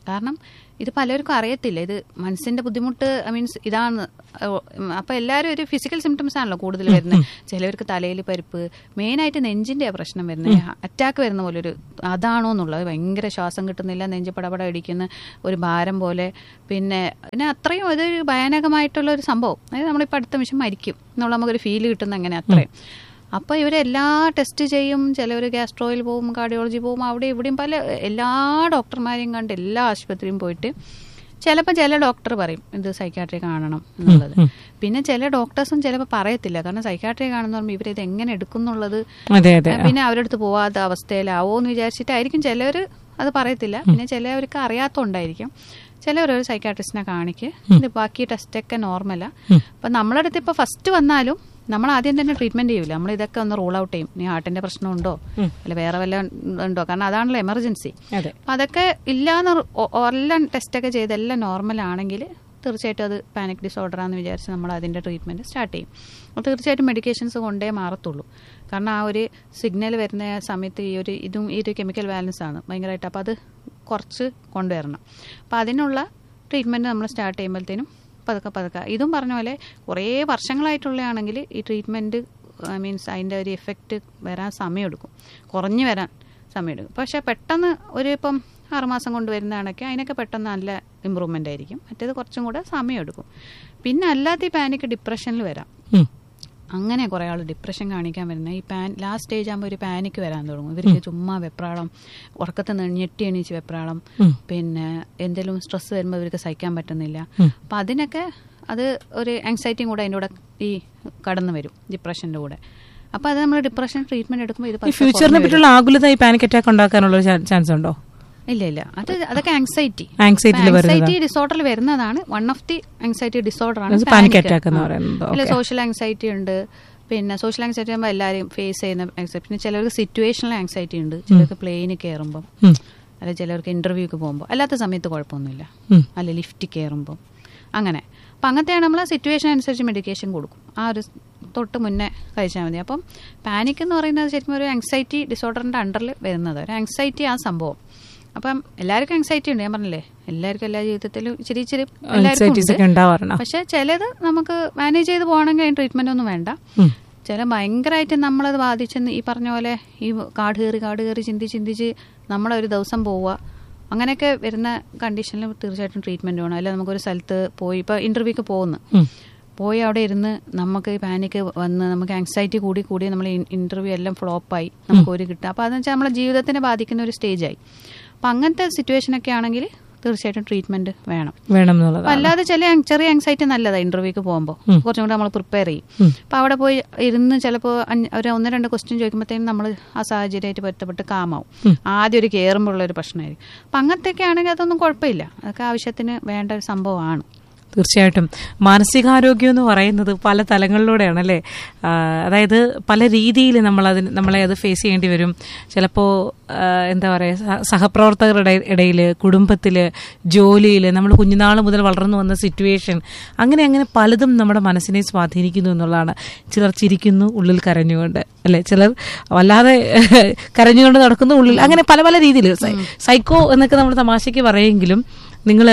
കാരണം ഇത് പലർക്കും അറിയത്തില്ല ഇത് മനസ്സിന്റെ ബുദ്ധിമുട്ട് ഐ മീൻസ് ഇതാണ് അപ്പൊ എല്ലാവരും ഒരു ഫിസിക്കൽ സിംറ്റംസ് ആണല്ലോ കൂടുതൽ വരുന്നത് ചിലവർക്ക് തലയിൽ പരിപ്പ് മെയിനായിട്ട് നെഞ്ചിന്റെ പ്രശ്നം വരുന്നത് അറ്റാക്ക് വരുന്ന പോലെ ഒരു അതാണോ എന്നുള്ളത് ഭയങ്കര ശ്വാസം കിട്ടുന്നില്ല നെഞ്ച് പടപട ഇടിക്കുന്ന ഒരു ഭാരം പോലെ പിന്നെ പിന്നെ അത്രയും അതൊരു ഭയാനകമായിട്ടുള്ള ഒരു സംഭവം അതായത് നമ്മളിപ്പോൾ അടുത്ത നിമിഷം മരിക്കും എന്നുള്ള നമുക്കൊരു ഫീൽ കിട്ടുന്ന അങ്ങനെ അത്രയും അപ്പോൾ ഇവരെല്ലാ ടെസ്റ്റ് ചെയ്യും ചിലവർ ഗ്യാസ്ട്രോയിൽ പോവും കാർഡിയോളജി പോവും അവിടെ ഇവിടെയും പല എല്ലാ ഡോക്ടർമാരെയും കണ്ട് എല്ലാ ആശുപത്രിയും പോയിട്ട് ചിലപ്പോൾ ചില ഡോക്ടർ പറയും ഇത് സൈക്കാട്രി കാണണം എന്നുള്ളത് പിന്നെ ചില ഡോക്ടേഴ്സും ചിലപ്പോൾ പറയത്തില്ല കാരണം സൈക്കാട്രി കാണുന്ന പറയുമ്പോൾ ഇവരിത് എങ്ങനെ എടുക്കുന്നുള്ളത് അതെ അതെ പിന്നെ അവരുടെ അടുത്ത് പോവാത്ത അവസ്ഥയിലാവോ എന്ന് വിചാരിച്ചിട്ടായിരിക്കും ചിലവർ അത് പറയത്തില്ല പിന്നെ ചിലവർക്ക് അറിയാത്തതുകൊണ്ടായിരിക്കും ചിലവർ ഒരു സൈക്കാട്രിസ്റ്റിനെ കാണിക്ക് ഇത് ബാക്കി ടെസ്റ്റൊക്കെ നോർമലാ അപ്പൊ നമ്മളെ അടുത്ത് ഇപ്പൊ ഫസ്റ്റ് വന്നാലും നമ്മൾ ആദ്യം തന്നെ ട്രീറ്റ്മെന്റ് ചെയ്യൂല നമ്മൾ ഇതൊക്കെ ഒന്ന് റൂൾ ഔട്ട് ചെയ്യും നീ ഹാർട്ടിന്റെ പ്രശ്നമുണ്ടോ അല്ല വേറെ വല്ല ഉണ്ടോ കാരണം അതാണല്ലോ എമർജൻസി അതെ അപ്പൊ അതൊക്കെ ഇല്ലാന്ന് ഒ- എല്ലാം ടെസ്റ്റൊക്കെ ചെയ്ത് എല്ലാം നോർമൽ ആണെങ്കിൽ തീർച്ചയായിട്ടും അത് പാനിക് ഡിസോർഡറാന്ന് വിചാരിച്ച് നമ്മൾ അതിന്റെ ട്രീറ്റ്മെന്റ് സ്റ്റാർട്ട് ചെയ്യും അപ്പോൾ തീർച്ചയായിട്ടും മെഡിക്കേഷൻസ് കൊണ്ടേ മാറത്തുള്ളൂ കാരണം ആ ഒരു സിഗ്നൽ വരുന്ന സമയത്ത് ഈ ഒരു ഇതും ഈ ഒരു കെമിക്കൽ ബാലൻസ് ആണ് ഭയങ്കരമായിട്ട് അപ്പോൾ അത് കുറച്ച് കൊണ്ടുവരണം അപ്പോൾ അതിനുള്ള ട്രീറ്റ്മെന്റ് നമ്മൾ സ്റ്റാർട്ട് ചെയ്യുമ്പോഴത്തേനും പതുക്കെ പതുക്കെ ഇതും പറഞ്ഞ പോലെ കുറേ വർഷങ്ങളായിട്ടുള്ളതാണെങ്കിൽ ഈ ട്രീറ്റ്മെന്റ് ഐ മീൻസ് അതിൻ്റെ ഒരു എഫക്റ്റ് വരാൻ സമയമെടുക്കും കുറഞ്ഞു വരാൻ സമയമെടുക്കും പക്ഷെ പെട്ടെന്ന് ഒരു ഇപ്പം ആറുമാസം കൊണ്ട് വരുന്നതാണൊക്കെ അതിനൊക്കെ പെട്ടെന്ന് നല്ല ഇമ്പ്രൂവ്മെൻ്റ് ആയിരിക്കും മറ്റേത് കുറച്ചും കൂടെ സമയമെടുക്കും പിന്നെ അല്ലാത്ത ഈ പാനിക്ക് ഡിപ്രഷനിൽ വരാം ഉം. അങ്ങനെ കുറേ ആൾ ഡിപ്രഷൻ കാണിക്കാൻ വരുന്നത് ഈ പാൻ ലാസ്റ്റ് സ്റ്റേജ് ആകുമ്പോൾ ഒരു പാനിക്ക് വരാൻ തുടങ്ങും ഇവർക്ക് ചുമ്മാ വെപ്രാളം ഉറക്കത്തിൽ നിന്ന് ഞെട്ടി എണീച്ച് വെപ്രാളം ഉം. പിന്നെ എന്തെങ്കിലും സ്ട്രെസ് വരുമ്പോൾ ഇവർക്ക് സഹിക്കാൻ പറ്റുന്നില്ല ഉം. അപ്പം അതിനൊക്കെ അത് ഒരു ആങ്സൈറ്റിയും കൂടെ അതിൻ്റെ കൂടെ ഈ കടന്നു വരും ഡിപ്രഷൻ്റെ കൂടെ അപ്പം അത് നമ്മൾ ഡിപ്രഷൻ ട്രീറ്റ്മെന്റ് എടുക്കുമ്പോൾ ഇത് ഈ പതുക്കെ ഫ്യൂച്ചറിനെ കുറഞ്ഞു വരും. പറ്റിയുള്ള ആകുലത ഈ പാനിക് അറ്റാക്ക് ഉണ്ടാക്കാനുള്ള ചാൻസ് ഉണ്ടോ ഇല്ല ഇല്ല അത് അതൊക്കെ ആങ്സൈറ്റി ആങ്സൈറ്റിയിൽ വരുന്നത് ആങ്സൈറ്റി ഡിസോർഡറിൽ വരുന്നതാണ് one of the anxiety disorder ആണ് അത് panic attack എന്ന് പറയുന്നത്. അല്ല Okay. സോഷ്യൽ ആങ്സൈറ്റി ഉണ്ട് പിന്നെ സോഷ്യൽ ആങ്സൈറ്റി ആകുമ്പോൾ എല്ലാവരും ഫേസ് ചെയ്യുന്ന anxiety. പിന്നെ ചിലർക്ക് സിറ്റുവേഷണൽ ആങ്സൈറ്റി ഉണ്ട് ചിലർക്ക് പ്ലെയിനിൽ കയറുമ്പം ഉം. അല്ല ചിലർക്ക് ഇന്റർവ്യൂക്ക് പോകുമ്പോൾ അല്ലാത്ത സമയത്ത് കുഴപ്പമൊന്നുമില്ല ഉം. അല്ല ലിഫ്റ്റ് കയറുമ്പം അങ്ങനെ അപ്പം അങ്ങനത്തെയാണ് നമ്മൾ സിറ്റുവേഷൻ അനുസരിച്ച് മെഡിക്കേഷൻ കൊടുക്കും ആ ഒരു തൊട്ട് മുന്നേ കഴിച്ചാൽ മതി അപ്പം പാനിക് എന്ന് പറയുന്നത് ശരിക്കും ഒരു ആങ്സൈറ്റി ഡിസോർഡറിന്റെ അണ്ടറിൽ വരുന്നത് ഒരു ആങ്സൈറ്റി ആ സംഭവം അപ്പം എല്ലാവർക്കും ആങ്സൈറ്റി ഉണ്ട് ഞാൻ പറഞ്ഞില്ലേ എല്ലാവർക്കും എല്ലാ ജീവിതത്തിലും ഇച്ചിരി ഇച്ചിരി എല്ലാവർക്കും Anxieties ഒക്കെ ഉണ്ട്. ഉണ്ടാവാറുണ്ടോ പക്ഷെ ചിലത് നമുക്ക് മാനേജ് ചെയ്ത് പോകണമെങ്കിൽ അതിന് ട്രീറ്റ്മെന്റ് ഒന്നും വേണ്ട ഉം. ചില ഭയങ്കരമായിട്ട് നമ്മളത് ബാധിച്ചെന്ന് ഈ പറഞ്ഞ പോലെ ഈ കാട് കയറി കാട് കയറി ചിന്തി ചിന്തിച്ച് നമ്മളൊരു ദിവസം പോവുക അങ്ങനെയൊക്കെ വരുന്ന കണ്ടീഷനിൽ തീർച്ചയായിട്ടും ട്രീറ്റ്മെന്റ് വേണം അല്ല നമുക്കൊരു സ്ഥലത്ത് പോയി ഇപ്പോൾ ഇന്റർവ്യൂക്ക് പോകുന്നു ഉം. പോയി അവിടെ ഇരുന്ന് നമുക്ക് പാനിക്ക് വന്ന് നമുക്ക് ആങ്സൈറ്റി കൂടി കൂടി നമ്മൾ ഇന്റർവ്യൂ എല്ലാം ഫ്ലോപ്പായി നമുക്ക് ഒരു കിട്ടുക അപ്പോൾ അതെന്ന് വെച്ചാൽ നമ്മളെ ജീവിതത്തിനെ ബാധിക്കുന്ന ഒരു സ്റ്റേജായി അപ്പം അങ്ങനത്തെ സിറ്റുവേഷൻ ഒക്കെ ആണെങ്കിൽ തീർച്ചയായിട്ടും ട്രീറ്റ്മെന്റ് വേണം വേണം അപ്പൊ എന്നുള്ളതാണ് അല്ലാതെ ചില ചെറിയ ആങ്സൈറ്റി നല്ലതാണ് ഇന്റർവ്യൂക്ക് പോകുമ്പോൾ ഉം. കുറച്ചും കൂടെ നമ്മൾ പ്രിപ്പയർ ചെയ്യും ഉം. അപ്പൊ അവിടെ പോയി ഇരുന്ന് ചിലപ്പോൾ ഒരു ഒന്ന് രണ്ട് ക്വസ്റ്റ്യൻ ചോദിക്കുമ്പോഴത്തേനും നമ്മൾ ആ സാഹചര്യമായിട്ട് ബന്ധപ്പെട്ട് കാമാവും ഉം. ആദ്യം ഒരു കയറുമ്പോൾ ഒരു പ്രശ്നമായിരിക്കും അപ്പൊ അങ്ങനത്തെയൊക്കെ ആണെങ്കിൽ അതൊന്നും കുഴപ്പമില്ല അതൊക്കെ ആവശ്യത്തിന് വേണ്ട ഒരു സംഭവമാണ് തീർച്ചയായിട്ടും മാനസികാരോഗ്യം എന്ന് പറയുന്നത് പല തലങ്ങളിലൂടെയാണ് അല്ലേ ആ, അതായത് പല രീതിയിൽ നമ്മൾ അതിന് നമ്മളെ അത് ഫേസ് ചെയ്യേണ്ടി വരും ചിലപ്പോൾ എന്താ പറയുക സഹപ്രവർത്തകരുടെ ഇടയിൽ കുടുംബത്തിൽ ജോലിയിൽ നമ്മൾ കുഞ്ഞുനാൾ മുതൽ വളർന്നു വന്ന സിറ്റുവേഷൻ അങ്ങനെ അങ്ങനെ പലതും നമ്മുടെ മനസ്സിനെ സ്വാധീനിക്കുന്നു എന്നുള്ളതാണ് ചിലർ ചിരിക്കുന്നു ഉള്ളിൽ കരഞ്ഞുകൊണ്ട് അല്ലെ ചിലർ വല്ലാതെ കരഞ്ഞുകൊണ്ട് നടക്കുന്നു ഉള്ളിൽ അങ്ങനെ പല പല രീതിയിൽ സൈക്കോ എന്നൊക്കെ നമ്മൾ തമാശയ്ക്ക് പറയുമെങ്കിലും നിങ്ങൾ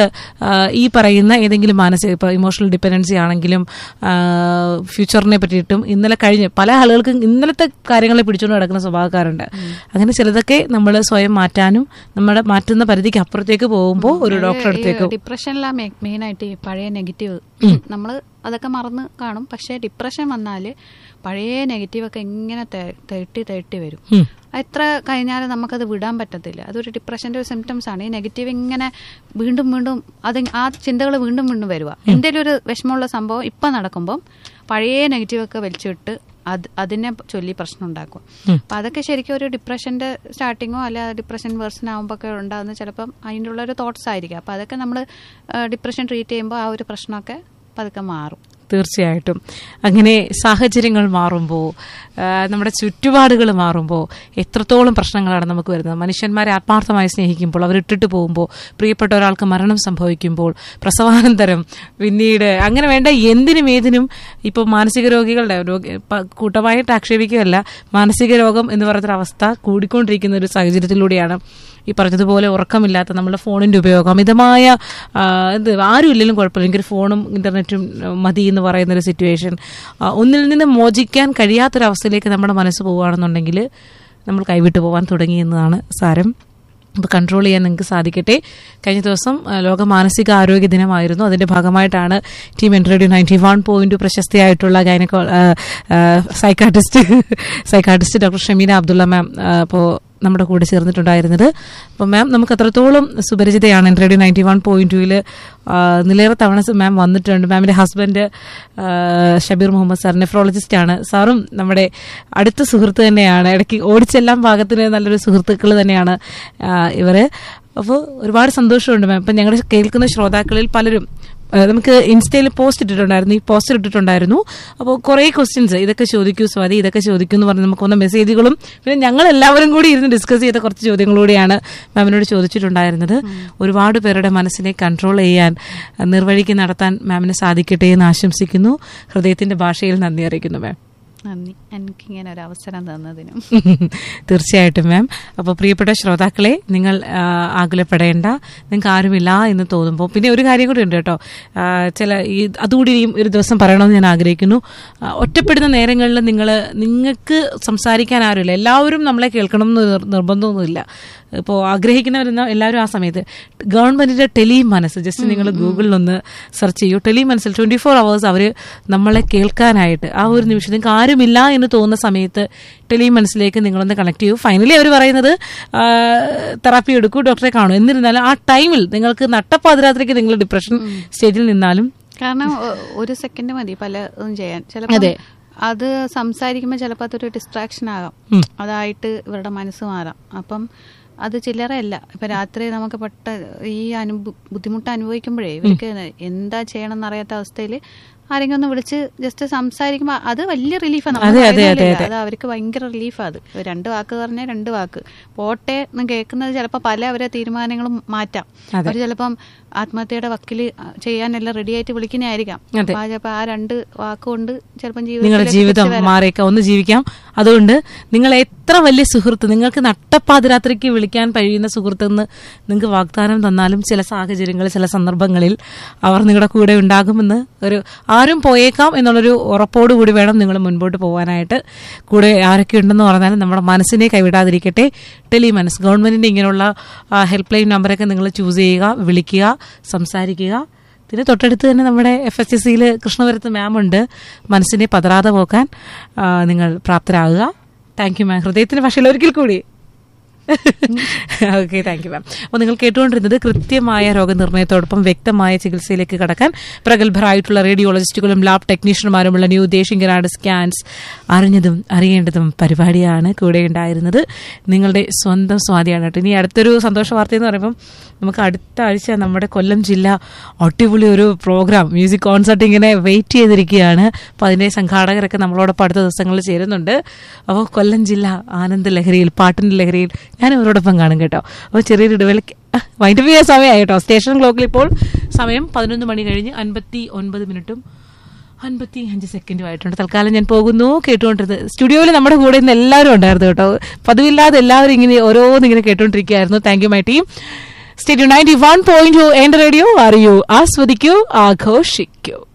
ഈ പറയുന്ന ഏതെങ്കിലും മാനസിക ഇപ്പോൾ ഇമോഷണൽ ഡിപ്പെൻഡൻസി ആണെങ്കിലും ആ, ഫ്യൂച്ചറിനെ പറ്റിയിട്ടും ഇന്നലെ കഴിഞ്ഞ് പല ആളുകൾക്കും ഇന്നലത്തെ കാര്യങ്ങളെ പിടിച്ചുകൊണ്ട് നടക്കുന്ന സ്വഭാവക്കാരുണ്ട് അങ്ങനെ ചിലതൊക്കെ നമ്മൾ സ്വയം മാറ്റാനും നമ്മുടെ മാറ്റുന്ന പരിധിക്ക് അപ്പുറത്തേക്ക് പോകുമ്പോൾ ഒരു ഡോക്ടറെ അടുത്തേക്ക് ഡിപ്രഷനിലാ മെയിൻ ആയിട്ട് ഈ പഴയ നെഗറ്റീവ് നമ്മൾ അതൊക്കെ മറന്ന് കാണും പക്ഷെ ഡിപ്രഷൻ വന്നാൽ പഴയ നെഗറ്റീവ് ഒക്കെ ഇങ്ങനെ തെ- തേട്ടി തേട്ടി വരും ഉം. എത്ര കഴിഞ്ഞാലും നമുക്കത് വിടാൻ പറ്റത്തില്ല അതൊരു ഡിപ്രഷന്റെ ഒരു സിംറ്റംസ് ആണ് ഈ നെഗറ്റീവ് ഇങ്ങനെ വീണ്ടും വീണ്ടും അത് ആ ചിന്തകൾ വീണ്ടും വീണ്ടും വരുക എന്തെങ്കിലും ഒരു വിഷമമുള്ള സംഭവം ഇപ്പം നടക്കുമ്പം പഴയ നെഗറ്റീവ് ഒക്കെ വലിച്ചിട്ട് അത് അതിനെ ചൊല്ലി പ്രശ്നം ഉണ്ടാക്കും അപ്പൊ അതൊക്കെ ശരിക്കും ഒരു ഡിപ്രഷന്റെ സ്റ്റാർട്ടിങ്ങോ അല്ല ഡിപ്രഷൻ വേർഷൻ ആകുമ്പോൾ ഒക്കെ ഉണ്ടാകുന്ന ചിലപ്പം അതിൻ്റെ ഉള്ള ഒരു തോട്ട്സ് ആയിരിക്കും അപ്പൊ അതൊക്കെ നമ്മൾ ഡിപ്രഷൻ ട്രീറ്റ് ചെയ്യുമ്പോൾ ആ ഒരു പ്രശ്നമൊക്കെ പതുക്കെ മാറും തീർച്ചയായിട്ടും അങ്ങനെ സാഹചര്യങ്ങൾ മാറുമ്പോൾ നമ്മുടെ ചുറ്റുപാടുകൾ മാറുമ്പോൾ എത്രത്തോളം പ്രശ്നങ്ങളാണ് നമുക്ക് വരുന്നത് മനുഷ്യന്മാരെ ആത്മാർത്ഥമായി സ്നേഹിക്കുമ്പോൾ അവരിട്ടിട്ട് പോകുമ്പോൾ പ്രിയപ്പെട്ട ഒരാൾക്ക് മരണം സംഭവിക്കുമ്പോൾ പ്രസവാനന്തരം പിന്നീട് അങ്ങനെ വേണ്ട എന്തിനും ഏതിനും ഇപ്പോൾ മാനസിക രോഗികളുടെ രോഗി പ- കൂട്ടമായിട്ട് ആക്ഷേപിക്കുകയല്ല മാനസിക രോഗം എന്ന് പറയുന്ന അവസ്ഥ കൂടിക്കൊണ്ടിരിക്കുന്ന ഒരു സാഹചര്യത്തിലൂടെയാണ് ഈ പറഞ്ഞതുപോലെ ഉറക്കമില്ലാത്ത നമ്മുടെ ഫോണിന്റെ ഉപയോഗം അമിതമായ ആ, എന്ത് ആരും ഇല്ലെങ്കിലും കുഴപ്പമില്ല എനിക്കൊരു ഫോണും ഇന്റർനെറ്റും ആ, മതി എന്ന് പറയുന്ന ഒരു സിറ്റുവേഷൻ ഒന്നിൽ നിന്ന് മോചിക്കാൻ കഴിയാത്തൊരവസ്ഥയിലേക്ക് നമ്മുടെ മനസ്സ് പോവുകയാണെന്നുണ്ടെങ്കിൽ നമ്മൾ കൈവിട്ടു പോകാൻ തുടങ്ങി എന്നതാണ് സാരം അപ്പോൾ കൺട്രോൾ ചെയ്യാൻ നിങ്ങൾക്ക് സാധിക്കട്ടെ കഴിഞ്ഞ ദിവസം ആ, ലോക മാനസിക ആരോഗ്യ ദിനമായിരുന്നു അതിന്റെ ഭാഗമായിട്ടാണ് team N radio ninety one point പ്രശസ്തിയായിട്ടുള്ള ഗൈനക്കോ psychiatrist psychiatrist doctor Shameena Abdulla ma'am അപ്പോൾ നമ്മുടെ കൂടെ ചേർന്നിട്ടുണ്ടായിരുന്നത് അപ്പോൾ മാം നമുക്ക് അത്രത്തോളം സുപരിചിതയാണ് N radio ninety one point ടുവിൽ നിലേറെ തവണ മാം വന്നിട്ടുണ്ട് മാമിന്റെ husband Shabeer Muhammad sir nephrologist ആണ് സാറും നമ്മുടെ അടുത്ത സുഹൃത്ത് തന്നെയാണ് ഇടയ്ക്ക് ഓടിച്ചെല്ലാം ഭാഗത്തിന് നല്ലൊരു സുഹൃത്തുക്കൾ തന്നെയാണ് ആ, ഇവര് അപ്പോൾ ഒരുപാട് സന്തോഷമുണ്ട് മാം ഇപ്പം ഞങ്ങളുടെ കേൾക്കുന്ന ശ്രോതാക്കളിൽ പലരും ആ, നമുക്ക് ഇൻസ്റ്റയിൽ പോസ്റ്റ് ഇട്ടിട്ടുണ്ടായിരുന്നു ഈ പോസ്റ്റർ ഇട്ടിട്ടുണ്ടായിരുന്നു അപ്പോൾ കുറേ ക്വസ്റ്റ്യൻസ് ഇതൊക്കെ ചോദിക്കൂ സ്വാതി ഇതൊക്കെ ചോദിക്കൂ എന്ന് പറഞ്ഞ് നമുക്ക് വന്ന മെസ്സേജുകളും പിന്നെ ഞങ്ങൾ എല്ലാവരും കൂടി ഇരുന്ന് ഡിസ്കസ് ചെയ്ത കുറച്ച് ചോദ്യങ്ങളൂടെയാണ് മാമിനോട് ചോദിച്ചിട്ടുണ്ടായിരുന്നത് ഒരുപാട് പേരുടെ മനസ്സിനെ കൺട്രോൾ ചെയ്യാൻ ആ, നിർവഴിക്ക് നടത്താൻ മാമിന് സാധിക്കട്ടെ എന്ന് ആശംസിക്കുന്നു ഹൃദയത്തിന്റെ ഭാഷയിൽ നന്ദി അറിയിക്കുന്നു മാം നന്ദി എനിക്കിങ്ങനെ ഒരു അവസരം തന്നതിനും തീർച്ചയായിട്ടും മാം അപ്പോൾ പ്രിയപ്പെട്ട ശ്രോതാക്കളെ നിങ്ങൾ ആ, ആകുലപ്പെടേണ്ട നിങ്ങൾക്ക് ആരുമില്ല എന്ന് തോന്നുമ്പോൾ പിന്നെ ഒരു കാര്യം കൂടി ഉണ്ട് കേട്ടോ ആ, ചില ഈ അതുകൂടി ഈ ഒരു ദിവസം പറയണമെന്ന് ഞാൻ ആഗ്രഹിക്കുന്നു ആ, ഒറ്റപ്പെടുന്ന നേരങ്ങളിൽ നിങ്ങൾ നിങ്ങൾക്ക് സംസാരിക്കാൻ ആരുമില്ല എല്ലാവരും നമ്മളെ കേൾക്കണം എന്ന് നിർ- നിർബന്ധമൊന്നുമില്ല ഇപ്പോൾ ആഗ്രഹിക്കുന്നവരെന്ന എല്ലാവരും ആ സമയത്ത് ഗവൺമെന്റിന്റെ ടെലി മനസ്സ് ജസ്റ്റ് നിങ്ങൾ ഗൂഗിളിൽ ഒന്ന് സെർച്ച് ചെയ്യൂ ടെലി മനസ്സിൽ ട്വന്റി ഫോർ അവേഴ്സ് അവർ നമ്മളെ കേൾക്കാനായിട്ട് ആ ഒരു നിമിഷം നിങ്ങൾക്ക് ആരുമില്ല എന്ന് തോന്നുന്ന സമയത്ത് ടെലി മനസ്സിലേക്ക് നിങ്ങളൊന്ന് കണക്ട് ചെയ്യൂ ഫൈനലി അവർ പറയുന്നത് തെറാപ്പി എടുക്കൂ ഡോക്ടറെ കാണൂ എന്നിരുന്നാലും ആ ടൈമിൽ നിങ്ങൾക്ക് നട്ടപ്പാതിരാത്രിക്ക് നിങ്ങൾ ഡിപ്രഷൻ സ്റ്റേജിൽ നിന്നാലും കാരണം ഒ- ഒരു സെക്കൻഡ് മതി പലതും ചെയ്യാൻ ചിലപ്പോൾ അതെ. അത് സംസാരിക്കുമ്പോൾ ചിലപ്പോൾ അതൊരു ഡിസ്ട്രാക്ഷൻ ആകാം ഉം. അതായിട്ട് ഇവരുടെ മനസ്സ് മാറാം അപ്പം അത് ചില്ലറയല്ല ഇപ്പൊ രാത്രി നമുക്ക് പെട്ട ഈ അനുഭവ ബുദ്ധിമുട്ട് അനുഭവിക്കുമ്പോഴേ ഇവർക്ക് എന്താ ചെയ്യണം എന്നറിയാത്ത അവസ്ഥയിൽ ആരെങ്കിലും ഒന്ന് വിളിച്ച് ജസ്റ്റ് സംസാരിക്കുമ്പോൾ അത് വലിയ റിലീഫാണ് അതെ, അതെ, അതെ, അതെ. അത് അവർക്ക് ഭയങ്കര റിലീഫാണ് അത് രണ്ട് വാക്ക് പറഞ്ഞാൽ രണ്ട് വാക്ക് പോട്ടെ എന്ന് കേൾക്കുന്നത് ചിലപ്പോൾ പല അവരെ തീരുമാനങ്ങളും മാറ്റാം അതെ. അവർ ചിലപ്പം ആത്മഹത്യയുടെ വക്കില് ചെയ്യാനെല്ലാം റെഡി ആയിട്ട് വിളിക്കുന്നതായിരിക്കാം അതെ. അപ്പൊ ആ ചിലപ്പോ ആ രണ്ട് വാക്കുകൊണ്ട് ചിലപ്പം നിങ്ങളുടെ ജീവിതത്തിലേക്ക് ജീവിതം തിരിച്ച് വരാം. മാറിയേക്കാം ഒന്ന് ജീവിക്കാം അതുകൊണ്ട് നിങ്ങൾ എത്ര വലിയ സുഹൃത്ത് നിങ്ങൾക്ക് നട്ടപ്പാതിരാത്രിക്ക് വിളിക്കാൻ കഴിയുന്ന സുഹൃത്തെന്ന് നിങ്ങൾക്ക് വാഗ്ദാനം തന്നാലും ചില സാഹചര്യങ്ങളിൽ ചില സന്ദർഭങ്ങളിൽ അവർ നിങ്ങളുടെ കൂടെ ഉണ്ടാകുമെന്ന് ഒരു ആരും പോയേക്കാം എന്നുള്ളൊരു ഉറപ്പോടുകൂടി വേണം നിങ്ങൾ മുൻപോട്ട് പോകാനായിട്ട് കൂടെ ആരൊക്കെ ഉണ്ടെന്ന് പറഞ്ഞാലും നമ്മുടെ മനസ്സിനെ കൈവിടാതിരിക്കട്ടെ ടെലി മനസ്സ് ഗവൺമെന്റിന്റെ ഇങ്ങനെയുള്ള ഹെൽപ്പ് ലൈൻ നമ്പറൊക്കെ നിങ്ങൾ ചൂസ് ചെയ്യുക വിളിക്കുക സംസാരിക്കുക ഇതിന് തൊട്ടടുത്ത് തന്നെ നമ്മുടെ എഫ് എസ് എസ് സിയിൽ കൃഷ്ണപുരത്ത് മാം ഉണ്ട് മനസ്സിനെ പതറാതെ പോക്കാൻ ആ, നിങ്ങൾ പ്രാപ്തരാകുക താങ്ക് യു മാം ഹൃദയത്തിന്റെ ഭാഷയിൽ ഒരിക്കൽ കൂടി ഓക്കെ താങ്ക് യു മാം അപ്പോൾ നിങ്ങൾ കേട്ടുകൊണ്ടിരുന്നത് കൃത്യമായ രോഗനിർണയത്തോടൊപ്പം വ്യക്തമായ ചികിത്സയിലേക്ക് കടക്കാൻ പ്രഗത്ഭരായിട്ടുള്ള റേഡിയോളജിസ്റ്റുകളും ലാബ് ടെക്നീഷ്യന്മാരുമുള്ള ന്യൂ ദേശിംഗനാട് സ്കാൻസ് അറിഞ്ഞതും അറിയേണ്ടതും പരിപാടിയാണ് കൂടെ ഉണ്ടായിരുന്നത് നിങ്ങളുടെ സ്വന്തം സ്വാതിയാണ് കേട്ടോ ഇനി അടുത്തൊരു സന്തോഷ വാർത്ത എന്ന് പറയുമ്പം നമുക്ക് അടുത്ത ആഴ്ച നമ്മുടെ കൊല്ലം ജില്ല അടിപൊളി ഒരു പ്രോഗ്രാം മ്യൂസിക് കോൺസേർട്ട് ഇങ്ങനെ വെയിറ്റ് ചെയ്തിരിക്കുകയാണ് അപ്പോൾ അതിൻ്റെ സംഘാടകരൊക്കെ നമ്മളോടൊപ്പം അടുത്ത ദിവസങ്ങളിൽ ചേരുന്നുണ്ട് അപ്പോൾ കൊല്ലം ജില്ല ആനന്ദ ലഹരിയിൽ പാട്ടിൻ്റെ ലഹരിയിൽ ഞാൻ ഇവരോടൊപ്പം കാണും കേട്ടോ അപ്പോൾ ചെറിയൊരു ഇടവേളയ്ക്ക് വൈൻഡ് ചെയ്യാൻ സമയമായി കേട്ടോ സ്റ്റേഷൻ ക്ലോക്കിൽ ഇപ്പോൾ സമയം പതിനൊന്ന് മണി കഴിഞ്ഞ് അൻപത്തി ഒൻപത് മിനിറ്റും അൻപത്തി അഞ്ച് സെക്കൻഡും ആയിട്ടുണ്ട് തൽക്കാലം ഞാൻ പോകുന്നു കേട്ടുകൊണ്ടിരുന്നത് സ്റ്റുഡിയോയിൽ നമ്മുടെ കൂടെ ഇന്ന് എല്ലാവരും ഉണ്ടായിരുന്നു കേട്ടോ പതിവില്ലാതെ എല്ലാവരും ഇങ്ങനെ ഓരോന്ന് ഇങ്ങനെ കേട്ടുകൊണ്ടിരിക്കുകയായിരുന്നു thank you my team studio ninety one point എന്റെ റേഡിയോ അറിയൂ ആസ്വദിക്കൂ ആഘോഷിക്കൂ